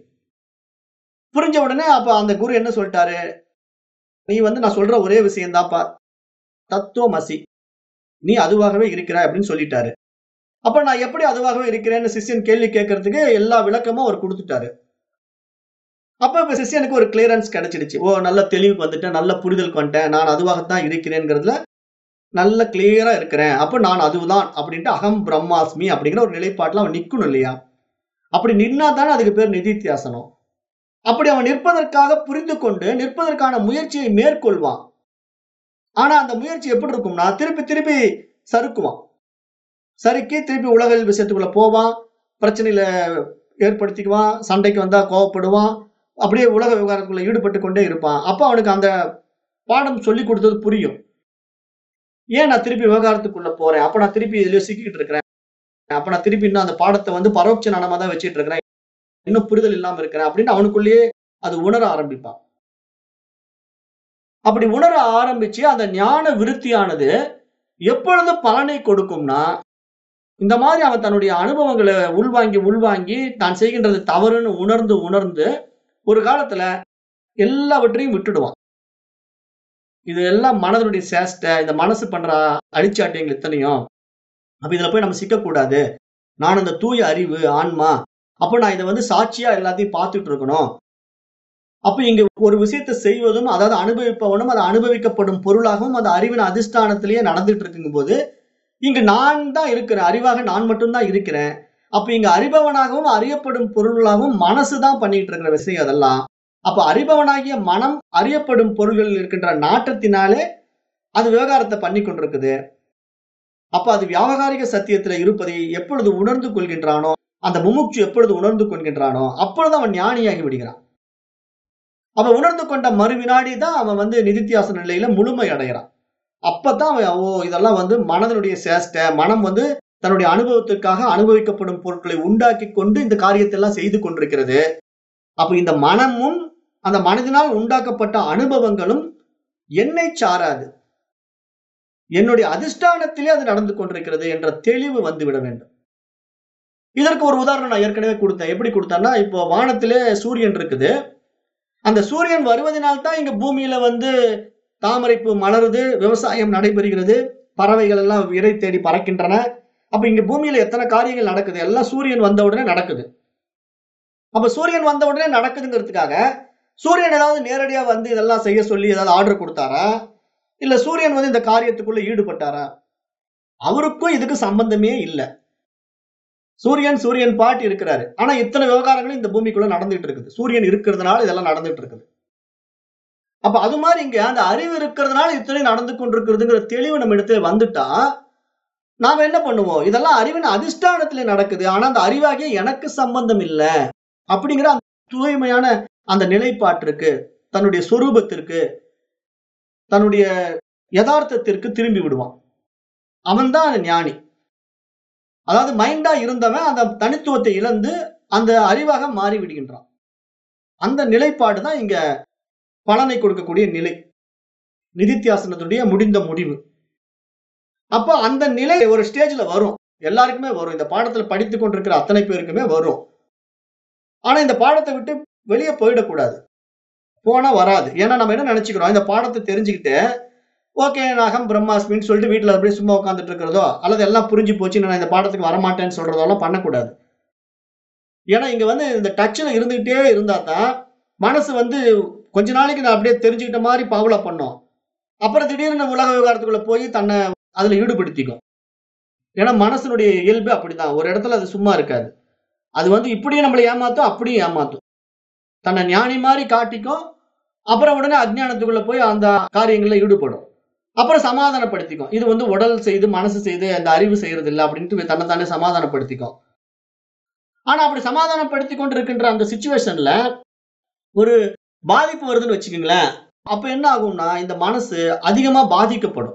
புரிஞ்ச உடனே அப்ப அந்த குரு என்ன சொல்லிட்டாரு நீ வந்து நான் சொல்ற ஒரே விஷயம் தான்ப்பா தத்துவமசி நீ அதுவாகவே இருக்கிற அப்படின்னு சொல்லிட்டாரு அப்ப நான் எப்படி அதுவாகவே இருக்கிறேன்னு சிஷ்யன் கேள்வி கேட்கறதுக்கு எல்லா விளக்கமும் அவர் கொடுத்துட்டாரு அப்ப இப்ப சிஷ்யனுக்கு ஒரு கிளியரன்ஸ் கிடைச்சிடுச்சு ஓ நல்ல தெளிவுக்கு வந்துட்டேன் நல்ல புரிதலுக்கு வந்துட்டேன் நான் அதுவாகத்தான் இருக்கிறேங்கிறதுல நல்ல கிளியரா இருக்கிறேன் அப்ப நான் அதுதான் அப்படின்ட்டு அகம் பிரம்மாஸ்மி அப்படிங்கிற ஒரு நிலைப்பாட்டுல அவன் நிக்கணும் இல்லையா அப்படி நின்னா தானே அதுக்கு பேர் நிதித்தியாசனம் அப்படி அவன் நிற்பதற்காக புரிந்து கொண்டு நிற்பதற்கான முயற்சியை மேற்கொள்வான் ஆனா அந்த முயற்சி எப்படி இருக்கும்னா திருப்பி திருப்பி சறுக்குவான் சறுக்கி திருப்பி உலகில் விஷயத்துக்குள்ள போவான் பிரச்சனையில ஏற்படுத்திக்குவான் சண்டைக்கு வந்தா கோவப்படுவான் அப்படியே உலக விவகாரத்துக்குள்ள ஈடுபட்டு கொண்டே இருப்பான் அப்ப அவனுக்கு அந்த பாடம் சொல்லி கொடுத்தது புரியும் ஏன் நான் திருப்பி விவகாரத்துக்குள்ள போறேன் அப்ப நான் திருப்பி இதுலயோ சிக்கிட்டு இருக்கிறேன் அப்ப நான் திருப்பி இன்னும் அந்த பாடத்தை வந்து பரோட்ச நனமா தான் வச்சிட்டு இருக்கிறேன் இன்னும் புரிதல் இல்லாம இருக்கிறேன் அப்படின்னு அவனுக்குள்ளேயே அது உணர ஆரம்பிப்பான் அப்படி உணர ஆரம்பிச்சு அந்த ஞான விருத்தியானது எப்பொழுது பலனை கொடுக்கும்னா இந்த மாதிரி அவன் தன்னுடைய அனுபவங்களை உள்வாங்கி உள்வாங்கி தான் செய்கின்றது தவறுன்னு உணர்ந்து உணர்ந்து ஒரு காலத்துல எல்லாவற்றையும் விட்டுடுவான் இது எல்லாம் மனதனுடைய சேஷ்டை இந்த மனசு பண்ற அழிச்சாட்டியங்கள் எத்தனையும் அப்ப இதுல போய் நம்ம சிக்கக்கூடாது நான் அந்த தூய அறிவு ஆன்மா அப்ப நான் இதை வந்து சாட்சியா எல்லாத்தையும் பார்த்துட்டு இருக்கணும் அப்ப இங்க ஒரு விஷயத்தை செய்வதும் அதாவது அனுபவிப்பவனும் அது அனுபவிக்கப்படும் பொருளாகவும் அந்த அறிவின் அதிஷ்டானத்திலேயே நடந்துட்டு இருக்குங்கும் போது இங்கு நான் தான் இருக்கிறேன் அறிவாக நான் மட்டும்தான் இருக்கிறேன் அப்ப இங்க அறிபவனாகவும் அறியப்படும் பொருளாகவும் மனசு தான் பண்ணிட்டு இருக்கிற விஷயம் அதெல்லாம் அப்ப அறிபவனாகிய மனம் அறியப்படும் பொருள்களில் இருக்கின்ற நாட்டத்தினாலே அது விவகாரத்தை பண்ணி கொண்டிருக்குது அப்ப அது வியாபகாரிக சத்தியத்துல இருப்பதை எப்பொழுது உணர்ந்து கொள்கின்றானோ அந்த முமுட்சு எப்பொழுது உணர்ந்து கொள்கின்றானோ அப்பொழுது அவன் ஞானியாகி விடுகிறான் அவன் உணர்ந்து கொண்ட மறு வினாடி தான் அவன் வந்து நிதித்தியாசன நிலையில முழுமை அடைகிறான் அப்பதான் அவன் ஓ இதெல்லாம் வந்து மனதனுடைய சேஷ்டை மனம் வந்து தன்னுடைய அனுபவத்திற்காக அனுபவிக்கப்படும் பொருட்களை உண்டாக்கி கொண்டு இந்த காரியத்தை எல்லாம் செய்து கொண்டிருக்கிறது அப்ப இந்த மனமும் அந்த மனதினால் உண்டாக்கப்பட்ட அனுபவங்களும் என்னை சாராது என்னுடைய அதிஷ்டானத்திலே அது நடந்து கொண்டிருக்கிறது என்ற தெளிவு வந்துவிட வேண்டும் இதற்கு ஒரு உதாரணம் நான் ஏற்கனவே கொடுத்தேன் எப்படி கொடுத்தேன்னா இப்போ வானத்திலே சூரியன் இருக்குது அந்த சூரியன் வருவதனால் தான் இங்க பூமியில வந்து தாமரைப்பூ மலருது விவசாயம் நடைபெறுகிறது பறவைகள் எல்லாம் இறை தேடி பறக்கின்றன அப்ப இங்க பூமியில எத்தனை காரியங்கள் நடக்குது எல்லாம் சூரியன் வந்த உடனே நடக்குது அப்ப சூரியன் வந்த உடனே நடக்குதுங்கிறதுக்காக சூரியன் ஏதாவது நேரடியா வந்து இதெல்லாம் செய்ய சொல்லி ஏதாவது ஆர்டர் கொடுத்தாரா இல்ல சூரியன் வந்து இந்த காரியத்துக்குள்ள ஈடுபட்டாரா அவருக்கும் இதுக்கு சம்பந்தமே இல்லை சூரியன் சூரியன் பாட்டு இருக்கிறாரு ஆனா இத்தனை விவகாரங்களும் இந்த பூமிக்குள்ள நடந்துட்டு இருக்குது சூரியன் இருக்கிறதுனால இதெல்லாம் நடந்துட்டு இருக்குது அப்ப அது மாதிரி இங்க அந்த அறிவு இருக்கிறதுனால இத்தனை நடந்து கொண்டிருக்கிறதுங்கிற தெளிவு நம்ம இடத்துல வந்துட்டா நாம என்ன பண்ணுவோம் இதெல்லாம் அறிவின் அதிஷ்டானத்துல நடக்குது ஆனா அந்த அறிவாகிய எனக்கு சம்பந்தம் இல்லை அப்படிங்கிற அந்த தூய்மையான அந்த நிலைப்பாட்டிற்கு தன்னுடைய சொரூபத்திற்கு தன்னுடைய யதார்த்தத்திற்கு திரும்பி விடுவான் அவன் தான் ஞானி அதாவது மைண்டா இருந்தவன் அந்த தனித்துவத்தை இழந்து அந்த அறிவாக மாறி விடுகின்றான் அந்த நிலைப்பாடு தான் இங்க பலனை கொடுக்கக்கூடிய நிலை நிதித்தியாசனத்துடைய முடிந்த முடிவு அப்ப அந்த நிலை ஒரு ஸ்டேஜ்ல வரும் எல்லாருக்குமே வரும் இந்த பாடத்துல படித்து கொண்டிருக்கிற அத்தனை பேருக்குமே வரும் ஆனா இந்த பாடத்தை விட்டு வெளியே போயிடக்கூடாது போனா வராது ஏன்னா நம்ம என்ன நினைச்சுக்கிறோம் இந்த பாடத்தை தெரிஞ்சுக்கிட்டு ஓகே நாகம் பிரம்மாஸ்மின்னு சொல்லிட்டு வீட்டுல அப்படியே சும்மா உட்காந்துட்டு இருக்கிறதோ அல்லது எல்லாம் புரிஞ்சு போச்சு நான் இந்த பாடத்துக்கு வரமாட்டேன்னு சொல்றதெல்லாம் பண்ணக்கூடாது ஏன்னா இங்க வந்து இந்த டச்சில் இருந்துகிட்டே இருந்தா தான் மனசு வந்து கொஞ்ச நாளைக்கு நான் அப்படியே தெரிஞ்சுக்கிட்ட மாதிரி பாவலா பண்ணோம் அப்புறம் திடீர்னு உலக விவகாரத்துக்குள்ள போய் தன்னை அதுல ஈடுபடுத்திக்கும் ஏன்னா மனசனுடைய இயல்பு அப்படிதான் ஒரு இடத்துல அது சும்மா இருக்காது அது வந்து இப்படியும் நம்மளை ஏமாத்தும் அப்படியும் ஏமாத்தும் தன்னை ஞானி மாதிரி காட்டிக்கும் அப்புறம் உடனே அஜ்ஞானத்துக்குள்ள போய் அந்த காரியங்கள்ல ஈடுபடும் அப்புறம் சமாதானப்படுத்திக்கும் இது வந்து உடல் செய்து மனசு செய்து அந்த அறிவு செய்யறது இல்லை அப்படின்ட்டு தன்னைத்தானே சமாதானப்படுத்திக்கும் ஆனா அப்படி சமாதானப்படுத்தி கொண்டு இருக்கின்ற அந்த சுச்சுவேஷன்ல ஒரு பாதிப்பு வருதுன்னு வச்சுக்கோங்களேன் அப்ப என்ன ஆகும்னா இந்த மனசு அதிகமா பாதிக்கப்படும்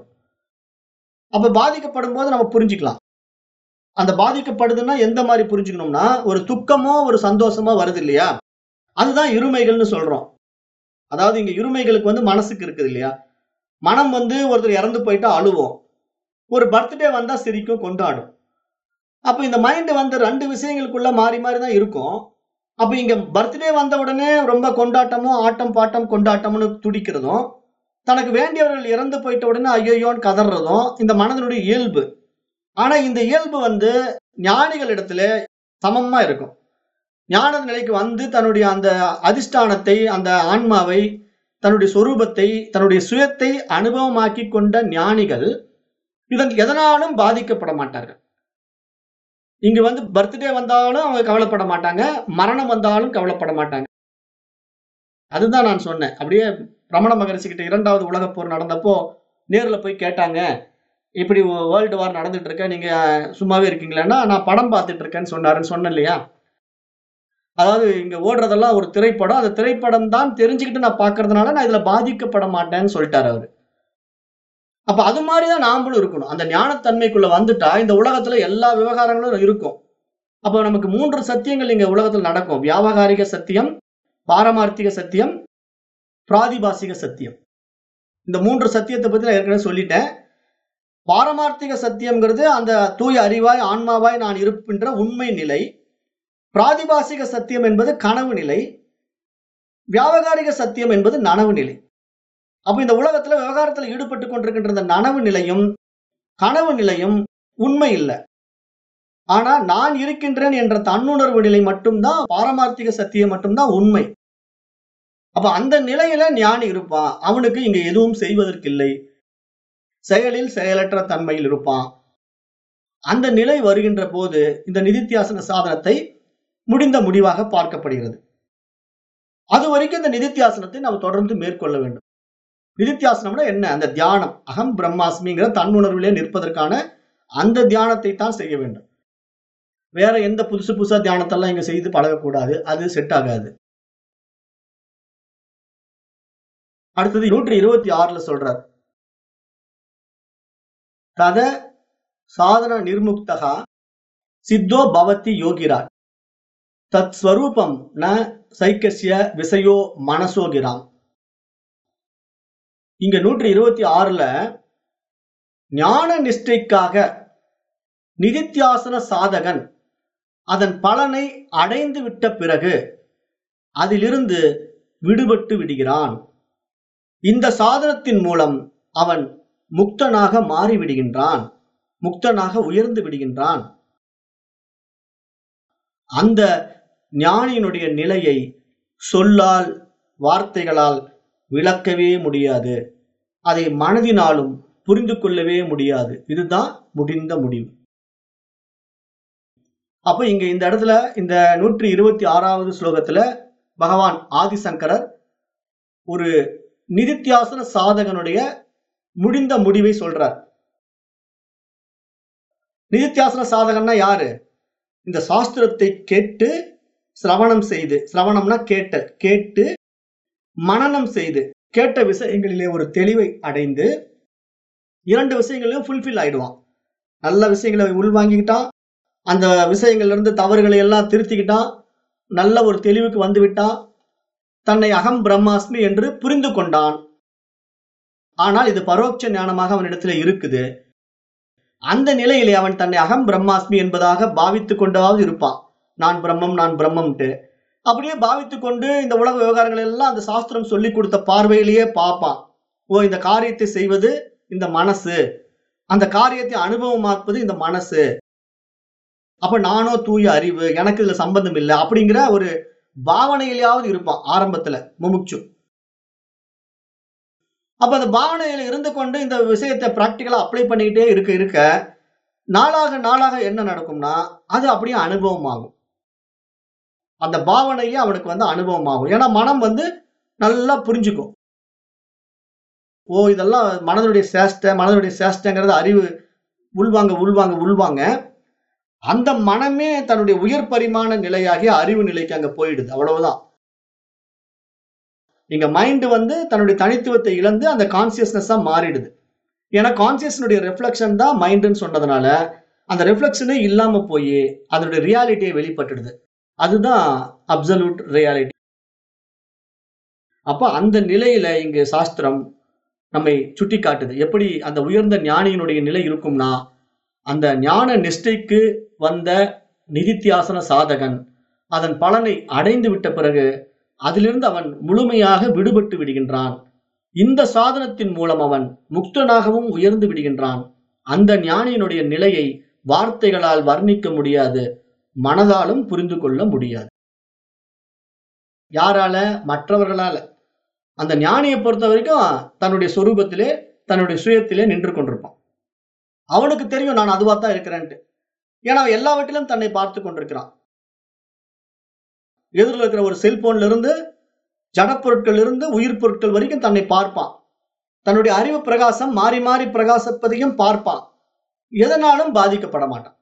அப்ப பாதிக்கப்படும் போது நம்ம புரிஞ்சுக்கலாம் அந்த பாதிக்கப்படுதுன்னா எந்த மாதிரி புரிஞ்சுக்கணும்னா ஒரு துக்கமோ ஒரு சந்தோஷமோ வருது இல்லையா அதுதான் இருமைகள்னு சொல்றோம் அதாவது இங்க இருமைகளுக்கு வந்து மனசுக்கு இருக்குது இல்லையா மனம் வந்து ஒருத்தர் இறந்து போயிட்டா அழுவோம் ஒரு பர்த்டே வந்தா சிரிக்கும் கொண்டாடும் அப்ப இந்த மைண்ட் வந்து ரெண்டு விஷயங்களுக்குள்ள மாறி மாறி தான் இருக்கும் அப்ப இங்க பர்த்டே வந்த உடனே ரொம்ப கொண்டாட்டமும் ஆட்டம் பாட்டம் கொண்டாட்டம்னு துடிக்கிறதும் தனக்கு வேண்டியவர்கள் இறந்து போயிட்ட உடனே ஐயோயோன்னு கதறதும் இந்த மனதனுடைய இயல்பு ஆனா இந்த இயல்பு வந்து ஞானிகள் இடத்துல சமமா இருக்கும் ஞான நிலைக்கு வந்து தன்னுடைய அந்த அதிஷ்டானத்தை அந்த ஆன்மாவை தன்னுடைய சொரூபத்தை தன்னுடைய சுயத்தை அனுபவமாக்கி கொண்ட ஞானிகள் இதன் எதனாலும் பாதிக்கப்பட மாட்டார்கள் இங்க வந்து பர்த்டே வந்தாலும் அவங்க கவலைப்பட மாட்டாங்க மரணம் வந்தாலும் கவலைப்பட மாட்டாங்க அதுதான் நான் சொன்னேன் அப்படியே ரமண மகரிஷி கிட்ட இரண்டாவது உலகப் போர் நடந்தப்போ நேர்ல போய் கேட்டாங்க இப்படி வேர்ல்டு வார் நடந்துட்டு இருக்க நீங்க சும்மாவே இருக்கீங்களேன்னா நான் படம் பார்த்துட்டு இருக்கேன்னு சொன்னாருன்னு சொன்னேன் இல்லையா அதாவது இங்க ஓடுறதெல்லாம் ஒரு திரைப்படம் அந்த திரைப்படம் தான் தெரிஞ்சுக்கிட்டு நான் பாக்குறதுனால நான் இதுல பாதிக்கப்பட மாட்டேன்னு சொல்லிட்டாரு அவரு அப்ப அது மாதிரிதான் நாமளும் இருக்கணும் அந்த ஞானத்தன்மைக்குள்ள வந்துட்டா இந்த உலகத்துல எல்லா விவகாரங்களும் இருக்கும் அப்ப நமக்கு மூன்று சத்தியங்கள் இங்க உலகத்துல நடக்கும் வியாபகாரிக சத்தியம் பாரமார்த்திக சத்தியம் பிராதிபாசிக சத்தியம் இந்த மூன்று சத்தியத்தை பத்தி நான் ஏற்கனவே சொல்லிட்டேன் பாரமார்த்திக சத்தியம்ங்கிறது அந்த தூய அறிவாய் ஆன்மாவாய் நான் இருக்கின்ற உண்மை நிலை பிராதிபாசிக சத்தியம் என்பது கனவு நிலை வியாபகாரிக சத்தியம் என்பது நனவு நிலை அப்ப இந்த உலகத்துல விவகாரத்துல ஈடுபட்டு கொண்டிருக்கின்ற இந்த நனவு நிலையும் கனவு நிலையும் உண்மை இல்லை ஆனா நான் இருக்கின்றேன் என்ற தன்னுணர்வு நிலை மட்டும்தான் பாரமார்த்திக சத்தியம் மட்டும்தான் உண்மை அப்ப அந்த நிலையில ஞானி இருப்பான் அவனுக்கு இங்க எதுவும் செய்வதற்கில்லை செயலில் செயலற்ற தன்மையில் இருப்பான் அந்த நிலை வருகின்ற போது இந்த நிதித்தியாசன சாதனத்தை முடிந்த முடிவாக பார்க்கப்படுகிறது அது வரைக்கும் இந்த நிதித்தியாசனத்தை நாம் தொடர்ந்து மேற்கொள்ள வேண்டும் நிதித்தியாசனம்னா என்ன அந்த தியானம் அகம் பிரம்மாஸ்மிங்கிற தன்னுணர்விலே நிற்பதற்கான அந்த தியானத்தை தான் செய்ய வேண்டும் வேற எந்த புதுசு புதுசா தியானத்தெல்லாம் இங்க செய்து பழகக்கூடாது அது செட் ஆகாது அடுத்தது நூற்றி இருபத்தி ஆறுல சொல்றார் தத சாதன நிர்முக்தகா சித்தோ பவதி யோகிராட் தத் ஸ்வரூபம் ந சைக்கசிய விசையோ மனசோகிராம் இங்க நூற்றி இருபத்தி ஆறுல ஞான நிஷ்டைக்காக நிதித்தியாசன சாதகன் அதன் பலனை அடைந்து விட்ட பிறகு அதிலிருந்து விடுபட்டு விடுகிறான் இந்த சாதனத்தின் மூலம் அவன் முக்தனாக மாறிவிடுகின்றான் முக்தனாக உயர்ந்து விடுகின்றான் அந்த ஞானியினுடைய நிலையை சொல்லால் வார்த்தைகளால் விளக்கவே முடியாது அதை மனதினாலும் புரிந்து கொள்ளவே முடியாது இதுதான் முடிந்த முடிவு அப்ப இங்க இந்த இடத்துல இந்த நூற்றி இருபத்தி ஆறாவது ஸ்லோகத்துல பகவான் ஆதிசங்கரர் ஒரு நிதித்தியாசன சாதகனுடைய முடிந்த முடிவை சொல்றார் நிதித்தியாசன சாதகன்னா யாரு இந்த சாஸ்திரத்தை கேட்டு சிரவணம் செய்து சிரவணம்னா கேட்ட கேட்டு மனனம் செய்து கேட்ட விஷயங்களிலே ஒரு தெளிவை அடைந்து இரண்டு விஷயங்களையும் ஃபுல்ஃபில் ஆயிடுவான் நல்ல விஷயங்களை உள்வாங்கிக்கிட்டான் அந்த விஷயங்கள்ல இருந்து தவறுகளை எல்லாம் திருத்திக்கிட்டான் நல்ல ஒரு தெளிவுக்கு வந்து விட்டான் தன்னை அகம் பிரம்மாஸ்மி என்று புரிந்து கொண்டான் ஆனால் இது பரோட்ச ஞானமாக அவனிடத்துல இருக்குது அந்த நிலையிலே அவன் தன்னை அகம் பிரம்மாஸ்மி என்பதாக பாவித்து கொண்டாவது இருப்பான் நான் பிரம்மம் நான் பிரம்மம்ட்டு அப்படியே பாவித்து கொண்டு இந்த உலக விவகாரங்கள் எல்லாம் அந்த சாஸ்திரம் சொல்லி கொடுத்த பார்வையிலேயே பார்ப்பான் ஓ இந்த காரியத்தை செய்வது இந்த மனசு அந்த காரியத்தை அனுபவமாக்குவது இந்த மனசு அப்ப நானோ தூய அறிவு எனக்கு இதுல சம்பந்தம் இல்லை அப்படிங்கிற ஒரு பாவனையிலாவது இருப்பான் ஆரம்பத்துல முமுட்சு அப்ப அந்த பாவனையில இருந்து கொண்டு இந்த விஷயத்தை பிராக்டிக்கலா அப்ளை பண்ணிக்கிட்டே இருக்க இருக்க நாளாக நாளாக என்ன நடக்கும்னா அது அப்படியே அனுபவமாகும் அந்த பாவனையே அவனுக்கு வந்து அனுபவமாகும் ஏன்னா மனம் வந்து நல்லா புரிஞ்சுக்கும் ஓ இதெல்லாம் மனதனுடைய சேஷ்டை மனதனுடைய சேஷ்டைங்கிறது அறிவு உள்வாங்க உள்வாங்க உள்வாங்க அந்த மனமே தன்னுடைய உயர் பரிமாண நிலையாகிய அறிவு நிலைக்கு அங்க போயிடுது அவ்வளவுதான் இங்க மைண்ட் வந்து தன்னுடைய தனித்துவத்தை இழந்து அந்த கான்சியஸ்னஸா மாறிடுது ஏன்னா கான்சியஸ்னுடைய ரெஃப்ளெக்ஷன் தான் மைண்டுன்னு சொன்னதுனால அந்த ரெஃப்ளெக்ஷனே இல்லாம போய் அதனுடைய ரியாலிட்டியை வெளிப்பட்டுடுது அதுதான் அப்சல்யூட் ரியாலிட்டி அப்ப அந்த நிலையில இங்கு சாஸ்திரம் நம்மை சுட்டி காட்டுது எப்படி அந்த உயர்ந்த ஞானியினுடைய நிலை இருக்கும்னா அந்த ஞான நிஷ்டைக்கு வந்த நிதித்தியாசன சாதகன் அதன் பலனை அடைந்து விட்ட பிறகு அதிலிருந்து அவன் முழுமையாக விடுபட்டு விடுகின்றான் இந்த சாதனத்தின் மூலம் அவன் முக்தனாகவும் உயர்ந்து விடுகின்றான் அந்த ஞானியினுடைய நிலையை வார்த்தைகளால் வர்ணிக்க முடியாது மனதாலும் புரிந்து கொள்ள முடியாது யாரால மற்றவர்களால அந்த ஞானியை பொறுத்த வரைக்கும் தன்னுடைய சொரூபத்திலே தன்னுடைய சுயத்திலே நின்று கொண்டிருப்பான் அவனுக்கு தெரியும் நான் அதுவா தான் இருக்கிறேன்ட்டு ஏன்னா அவன் எல்லாவற்றிலும் தன்னை பார்த்து கொண்டிருக்கிறான் எதிரில் இருக்கிற ஒரு செல்போன்ல இருந்து ஜடப்பொருட்கள் இருந்து உயிர் பொருட்கள் வரைக்கும் தன்னை பார்ப்பான் தன்னுடைய அறிவு பிரகாசம் மாறி மாறி பிரகாசப்பதையும் பார்ப்பான் எதனாலும் பாதிக்கப்பட மாட்டான்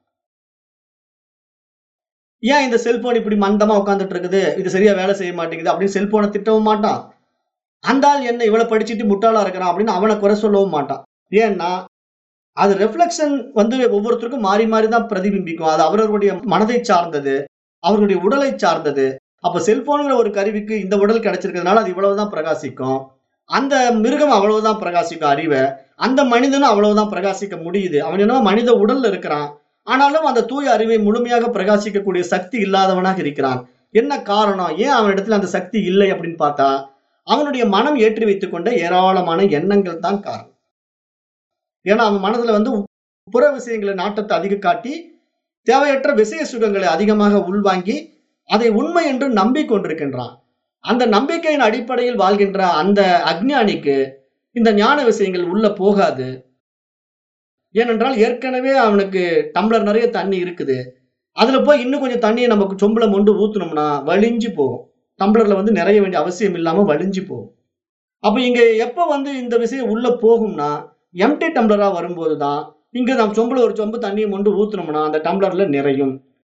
ஏன் இந்த செல்போன் இப்படி மந்தமா உட்காந்துட்டு இருக்குது இது சரியா வேலை செய்ய மாட்டேங்குது அப்படின்னு செல்போனை திட்டவும் மாட்டான் அந்த ஆள் என்ன இவ்வளவு படிச்சுட்டு முட்டாளா இருக்கிறான் அப்படின்னு அவனை குறை சொல்லவும் மாட்டான் ஏன்னா அது ரெஃப்ளெக்ஷன் வந்து ஒவ்வொருத்தருக்கும் மாறி மாறி தான் பிரதிபிம்பிக்கும் அது அவரவருடைய மனதை சார்ந்தது அவர்களுடைய உடலை சார்ந்தது அப்ப செல்போனுங்கிற ஒரு கருவிக்கு இந்த உடல் கிடைச்சிருக்கிறதுனால அது இவ்வளவுதான் பிரகாசிக்கும் அந்த மிருகம் அவ்வளவுதான் பிரகாசிக்கும் அறிவை அந்த மனிதனும் அவ்வளவுதான் பிரகாசிக்க முடியுது அவன் என்ன மனித உடல்ல இருக்கிறான் ஆனாலும் அந்த தூய அறிவை முழுமையாக பிரகாசிக்கக்கூடிய சக்தி இல்லாதவனாக இருக்கிறான் என்ன காரணம் ஏன் அவன் இடத்துல அந்த சக்தி இல்லை அப்படின்னு பார்த்தா அவனுடைய மனம் ஏற்றி வைத்துக் கொண்ட ஏராளமான எண்ணங்கள் தான் காரணம் ஏன்னா அவன் மனதுல வந்து புற விஷயங்களை நாட்டத்தை அதிக காட்டி தேவையற்ற விஷய சுகங்களை அதிகமாக உள்வாங்கி அதை உண்மை என்று நம்பிக்கொண்டிருக்கின்றான் அந்த நம்பிக்கையின் அடிப்படையில் வாழ்கின்ற அந்த அஜ்ஞானிக்கு இந்த ஞான விஷயங்கள் உள்ள போகாது ஏனென்றால் ஏற்கனவே அவனுக்கு டம்ளர் நிறைய தண்ணி இருக்குது அதுல போய் இன்னும் கொஞ்சம் தண்ணியை நமக்கு சொம்புல மொண்டு ஊத்துனோம்னா வலிஞ்சு போகும் டம்ளர்ல வந்து நிறைய வேண்டிய அவசியம் இல்லாம வலிஞ்சு போகும் அப்ப இங்க எப்ப வந்து இந்த விஷயம் உள்ள போகும்னா எம்டி டம்ளரா வரும்போது தான் இங்க நம்ம சொம்புல ஒரு சொம்பு தண்ணியை மொண்டு ஊத்துனோம்னா அந்த டம்ளர்ல நிறையும்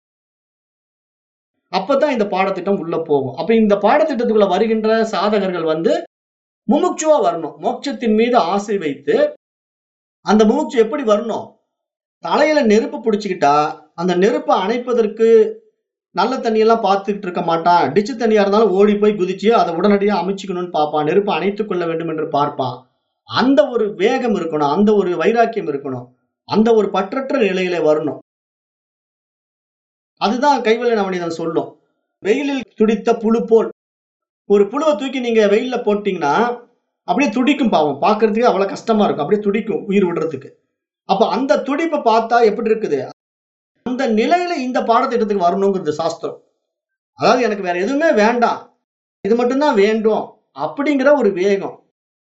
அப்பதான் இந்த பாடத்திட்டம் உள்ள போகும் அப்ப இந்த பாடத்திட்டத்துக்குள்ள வருகின்ற சாதகர்கள் வந்து முமுட்சுவா வரணும் மோட்சத்தின் மீது ஆசை வைத்து அந்த முமுட்சு எப்படி வரணும் தலையில நெருப்பு பிடிச்சுக்கிட்டா அந்த நெருப்பை அணைப்பதற்கு நல்ல தண்ணியெல்லாம் பார்த்துக்கிட்டு இருக்க மாட்டான் டிச்சு தண்ணியா இருந்தாலும் ஓடி போய் குதிச்சு அதை உடனடியாக அமைச்சுக்கணும்னு பார்ப்பான் நெருப்பு அணைத்துக் கொள்ள வேண்டும் என்று பார்ப்பான் அந்த ஒரு வேகம் இருக்கணும் அந்த ஒரு வைராக்கியம் இருக்கணும் அந்த ஒரு பற்றற்ற நிலையில வரணும் அதுதான் கைவல்ய நவனிதன் சொல்லும் வெயிலில் துடித்த புழு போல் ஒரு புழுவை தூக்கி நீங்க வெயில்ல போட்டீங்கன்னா அப்படியே துடிக்கும் பாவம் பார்க்கிறதுக்கு அவ்வளவு கஷ்டமா இருக்கும் அப்படியே துடிக்கும் உயிர் விடுறதுக்கு அப்ப அந்த துடிப்பை பார்த்தா எப்படி இருக்குது அந்த நிலையில இந்த பாடத்திட்டத்துக்கு வரணுங்கிறது சாஸ்திரம் அதாவது எனக்கு வேற எதுவுமே வேண்டாம் இது மட்டும்தான் வேண்டும் அப்படிங்கிற ஒரு வேகம்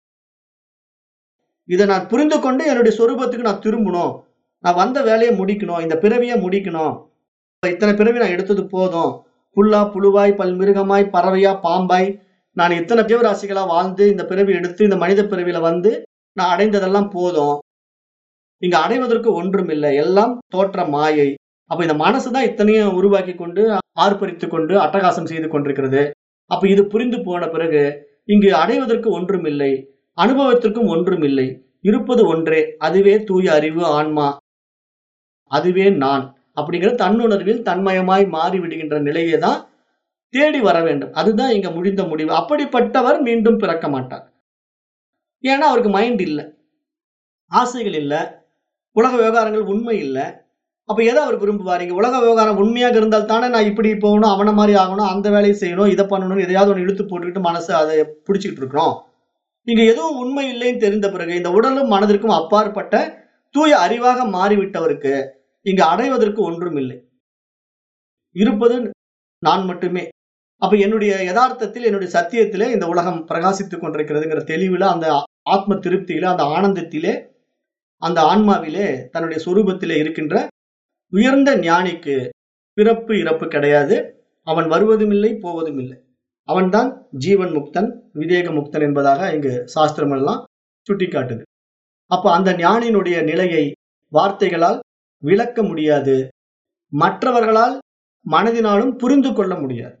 இதை நான் புரிந்து கொண்டு என்னுடைய சொரூபத்துக்கு நான் திரும்பணும் நான் வந்த வேலையை முடிக்கணும் இந்த பிறவியை முடிக்கணும் இத்தனை பிறவி நான் எடுத்தது போதும் புல்லா புழுவாய் பல்மிருகமாய் பறவையா பாம்பாய் நான் இத்தனை ஜீவராசிகளா வாழ்ந்து இந்த பிறவி எடுத்து இந்த மனித பிறவியில வந்து நான் அடைந்ததெல்லாம் போதும் இங்க அடைவதற்கு ஒன்றும் இல்லை எல்லாம் தோற்ற மாயை அப்ப இந்த மனசுதான் இத்தனையும் உருவாக்கி கொண்டு ஆர்ப்பரித்து கொண்டு அட்டகாசம் செய்து கொண்டிருக்கிறது அப்ப இது புரிந்து போன பிறகு இங்கு அடைவதற்கு ஒன்றும் இல்லை அனுபவத்திற்கும் ஒன்றும் இல்லை இருப்பது ஒன்றே அதுவே தூய அறிவு ஆன்மா அதுவே நான் அப்படிங்கிற தன்னுணர்வில் தன்மயமாய் மாறி விடுகின்ற நிலையை தான் தேடி வர வேண்டும் அதுதான் இங்க முடிந்த முடிவு அப்படிப்பட்டவர் மீண்டும் பிறக்க மாட்டார் ஏன்னா அவருக்கு மைண்ட் இல்லை ஆசைகள் இல்லை உலக விவகாரங்கள் உண்மை இல்லை அப்ப எதை அவர் விரும்புவார் இங்க உலக விவகாரம் உண்மையாக இருந்தால் தானே நான் இப்படி போகணும் அவன மாதிரி ஆகணும் அந்த வேலையை செய்யணும் இதை பண்ணணும் எதையாவது ஒன்று இழுத்து போட்டுக்கிட்டு மனசு அதை பிடிச்சிக்கிட்டு இருக்கிறோம் இங்க எதுவும் உண்மை இல்லைன்னு தெரிந்த பிறகு இந்த உடலும் மனதிற்கும் அப்பாற்பட்ட தூய அறிவாக மாறிவிட்டவருக்கு இங்கு அடைவதற்கு ஒன்றும் இல்லை இருப்பது நான் மட்டுமே அப்ப என்னுடைய யதார்த்தத்தில் என்னுடைய சத்தியத்திலே இந்த உலகம் பிரகாசித்துக் கொண்டிருக்கிறதுங்கிற தெளிவுல அந்த ஆத்ம திருப்தியில அந்த ஆனந்தத்திலே அந்த ஆன்மாவிலே தன்னுடைய சொரூபத்திலே இருக்கின்ற உயர்ந்த ஞானிக்கு பிறப்பு இறப்பு கிடையாது அவன் வருவதும் இல்லை போவதும் இல்லை அவன்தான் ஜீவன் முக்தன் விதேக முக்தன் என்பதாக இங்கு சாஸ்திரம் எல்லாம் சுட்டிக்காட்டுது அப்ப அந்த ஞானியினுடைய நிலையை வார்த்தைகளால் விளக்க முடியாது மற்றவர்களால் மனதினாலும் புரிந்து கொள்ள முடியாது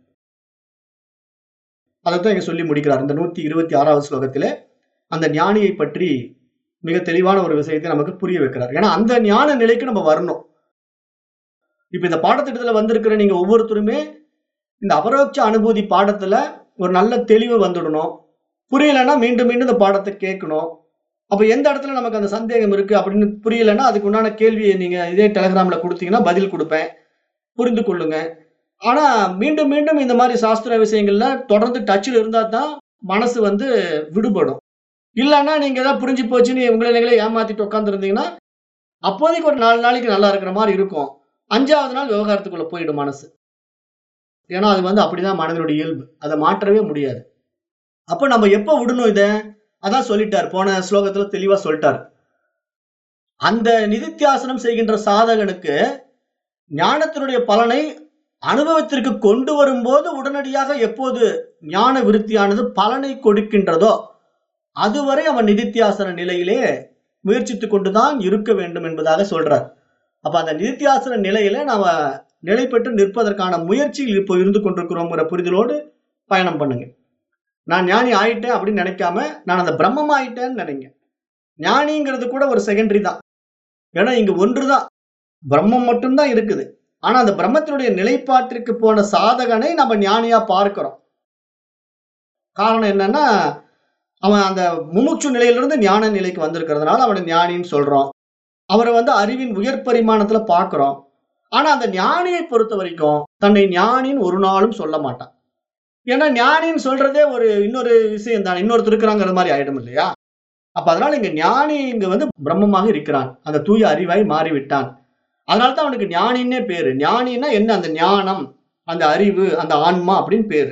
அதைத்தான் இங்க சொல்லி முடிக்கிறார் இந்த நூத்தி இருபத்தி ஆறாவது ஸ்லோகத்திலே அந்த ஞானியை பற்றி மிக தெளிவான ஒரு விஷயத்தை நமக்கு புரிய வைக்கிறார் ஏன்னா அந்த ஞான நிலைக்கு நம்ம வரணும் இப்ப இந்த பாடத்திட்டத்துல வந்திருக்கிற நீங்க ஒவ்வொருத்தருமே இந்த அபரோட்ச அனுபூதி பாடத்துல ஒரு நல்ல தெளிவு வந்துடணும் புரியலைன்னா மீண்டும் மீண்டும் இந்த பாடத்தை கேட்கணும் அப்ப எந்த இடத்துல நமக்கு அந்த சந்தேகம் இருக்கு அப்படின்னு புரியலைன்னா அதுக்கு உண்டான கேள்வியை நீங்க இதே டெலிகிராம்ல கொடுத்தீங்கன்னா பதில் கொடுப்பேன் புரிந்து கொள்ளுங்க ஆனா மீண்டும் மீண்டும் இந்த மாதிரி சாஸ்திர விஷயங்கள்ல தொடர்ந்து டச்சில் இருந்தா தான் மனசு வந்து விடுபடும் இல்லைன்னா நீங்க ஏதாவது புரிஞ்சு போச்சுன்னு உங்களை நீங்களே ஏமாத்திட்டு உட்காந்துருந்தீங்கன்னா அப்போதைக்கு ஒரு நாலு நாளைக்கு நல்லா இருக்கிற மாதிரி இருக்கும் அஞ்சாவது நாள் விவகாரத்துக்குள்ள போயிடும் மனசு ஏன்னா அது வந்து அப்படிதான் மனதினுடைய இயல்பு அதை மாற்றவே முடியாது அப்ப நம்ம எப்ப விடணும் இத அதான் சொல்லிட்டார் போன ஸ்லோகத்துல தெளிவா சொல்லிட்டார் அந்த நிதித்தியாசனம் செய்கின்ற சாதகனுக்கு ஞானத்தினுடைய பலனை அனுபவத்திற்கு கொண்டு வரும்போது உடனடியாக எப்போது ஞான விருத்தியானது பலனை கொடுக்கின்றதோ அதுவரை அவன் நிதித்தியாசன நிலையிலே முயற்சித்துக் கொண்டுதான் இருக்க வேண்டும் என்பதாக சொல்றார் அப்ப அந்த நிதித்தியாசன நிலையில நாம நிலை பெற்று நிற்பதற்கான முயற்சியில் இப்போ இருந்து கொண்டிருக்கிறோங்கிற புரிதலோடு பயணம் பண்ணுங்க நான் ஞானி ஆயிட்டேன் அப்படின்னு நினைக்காம நான் அந்த பிரம்மம் ஆயிட்டேன்னு நினைங்க ஞானிங்கிறது கூட ஒரு செகண்டரி தான் ஏன்னா இங்க ஒன்றுதான் பிரம்மம் மட்டும்தான் இருக்குது ஆனா அந்த பிரம்மத்தினுடைய நிலைப்பாட்டிற்கு போன சாதகனை நம்ம ஞானியா பார்க்கிறோம் காரணம் என்னன்னா அவன் அந்த முமுட்சு நிலையிலிருந்து ஞான நிலைக்கு வந்திருக்கிறதுனால அவனை ஞானின்னு சொல்றோம் அவரை வந்து அறிவின் உயர் பரிமாணத்துல பார்க்கிறோம் ஆனா அந்த ஞானியை பொறுத்த வரைக்கும் தன்னை ஞானின்னு ஒரு நாளும் சொல்ல மாட்டான் ஏன்னா ஞானின்னு சொல்றதே ஒரு இன்னொரு விஷயம் தான் இன்னொருத்தர் இருக்கிறாங்கிற மாதிரி ஆயிடும் இல்லையா அப்ப அதனால இங்க ஞானி இங்க வந்து பிரம்மமாக இருக்கிறான் அந்த தூய அறிவாய் மாறிவிட்டான் அதனால தான் அவனுக்கு ஞானின்னே பேரு ஞானின்னா என்ன அந்த ஞானம் அந்த அறிவு அந்த ஆன்மா அப்படின்னு பேரு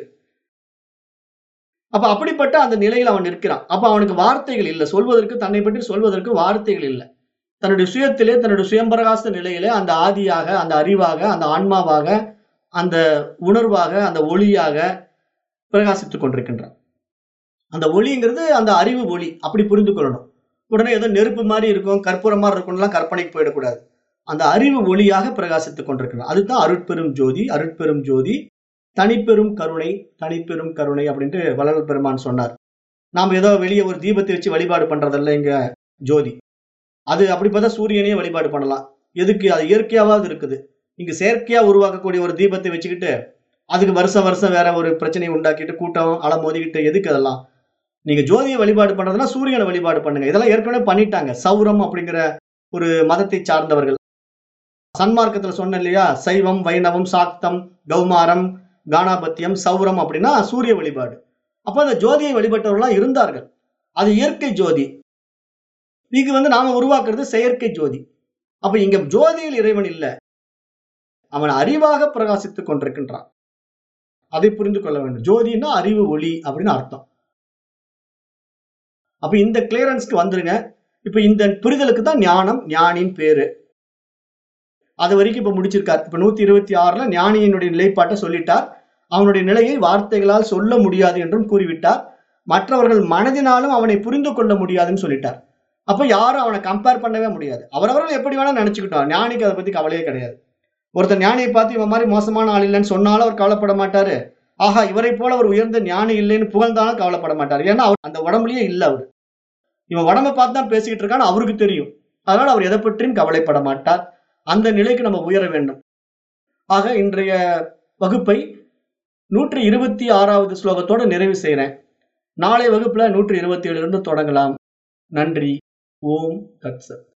அப்ப அப்படிப்பட்ட அந்த நிலையில் அவன் இருக்கிறான் அப்ப அவனுக்கு வார்த்தைகள் இல்லை சொல்வதற்கு தன்னை பற்றி சொல்வதற்கு வார்த்தைகள் இல்லை தன்னுடைய சுயத்திலே தன்னுடைய சுயம்பிரகாச நிலையிலே அந்த ஆதியாக அந்த அறிவாக அந்த ஆன்மாவாக அந்த உணர்வாக அந்த ஒளியாக பிரகாசித்துக் கொண்டிருக்கின்றான் அந்த ஒளிங்கிறது அந்த அறிவு ஒளி அப்படி புரிந்து கொள்ளணும் உடனே ஏதோ நெருப்பு மாதிரி இருக்கும் கற்பூரம் மாதிரி இருக்கும்லாம் கற்பனைக்கு போயிடக்கூடாது அந்த அறிவு ஒளியாக பிரகாசித்துக் கொண்டிருக்கிறான் அதுதான் அருட்பெரும் ஜோதி அருட்பெரும் ஜோதி தனிப்பெரும் கருணை தனிப்பெரும் கருணை அப்படின்ட்டு வள்ளல் பெருமான் சொன்னார் நாம் ஏதோ வெளியே ஒரு தீபத்தை வச்சு வழிபாடு பண்றதல்ல இங்க ஜோதி அது அப்படி பார்த்தா சூரியனையே வழிபாடு பண்ணலாம் எதுக்கு அது இயற்கையாவது இருக்குது இங்க செயற்கையா உருவாக்கக்கூடிய ஒரு தீபத்தை வச்சுக்கிட்டு அதுக்கு வருஷம் வருஷம் வேற ஒரு பிரச்சனையை உண்டாக்கிட்டு கூட்டம் அலமோதிக்கிட்டு எதுக்கு அதெல்லாம் நீங்க ஜோதியை வழிபாடு பண்றதுன்னா சூரியனை வழிபாடு பண்ணுங்க இதெல்லாம் ஏற்கனவே பண்ணிட்டாங்க சௌரம் அப்படிங்கிற ஒரு மதத்தை சார்ந்தவர்கள் சன்மார்க்கத்துல சொன்ன இல்லையா சைவம் வைணவம் சாக்தம் கௌமாரம் கானாபத்தியம் சௌரம் அப்படின்னா சூரிய வழிபாடு அப்ப அந்த ஜோதியை வழிபட்டவர்களாம் இருந்தார்கள் அது இயற்கை ஜோதி இங்க வந்து நாம உருவாக்குறது செயற்கை ஜோதி அப்ப இங்க ஜோதியில் இறைவன் இல்ல அவன் அறிவாக பிரகாசித்துக் கொண்டிருக்கின்றான் அதை புரிந்து கொள்ள வேண்டும் ஜோதினா அறிவு ஒளி அப்படின்னு அர்த்தம் அப்ப இந்த கிளியரன்ஸ்க்கு வந்துருங்க இப்ப இந்த புரிதலுக்கு தான் ஞானம் ஞானின் பேரு அது வரைக்கும் இப்ப முடிச்சிருக்கார் இப்ப நூத்தி இருபத்தி ஆறுல ஞானியினுடைய நிலைப்பாட்டை சொல்லிட்டார் அவனுடைய நிலையை வார்த்தைகளால் சொல்ல முடியாது என்றும் கூறிவிட்டார் மற்றவர்கள் மனதினாலும் அவனை புரிந்து கொள்ள முடியாதுன்னு சொல்லிட்டார் அப்ப யாரும் அவனை கம்பேர் பண்ணவே முடியாது அவரவர்கள் எப்படி வேணா நினைச்சுக்கிட்டோம் ஞானிக்கு அதை பத்தி கவலையே கிடையாது ஒருத்தர் ஞானியை பார்த்து இவன் மாதிரி மோசமான ஆள் இல்லைன்னு சொன்னாலும் அவர் கவலைப்பட மாட்டாரு ஆஹா இவரை போல ஒரு உயர்ந்த ஞானி இல்லைன்னு புகழ்ந்தாலும் கவலைப்பட மாட்டார் ஏன்னா அவர் அந்த உடம்புலயே இல்ல அவர் இவன் உடம்ப பார்த்து தான் பேசிக்கிட்டு இருக்கான்னு அவருக்கு தெரியும் அதனால அவர் எதை பற்றியும் கவலைப்பட மாட்டார் அந்த நிலைக்கு நம்ம உயர வேண்டும் ஆக இன்றைய வகுப்பை நூற்றி இருபத்தி ஆறாவது ஸ்லோகத்தோட நிறைவு செய்கிறேன் நாளை வகுப்புல நூற்றி இருபத்தி ஏழுல இருந்து தொடங்கலாம் நன்றி ஓம் தத்சத்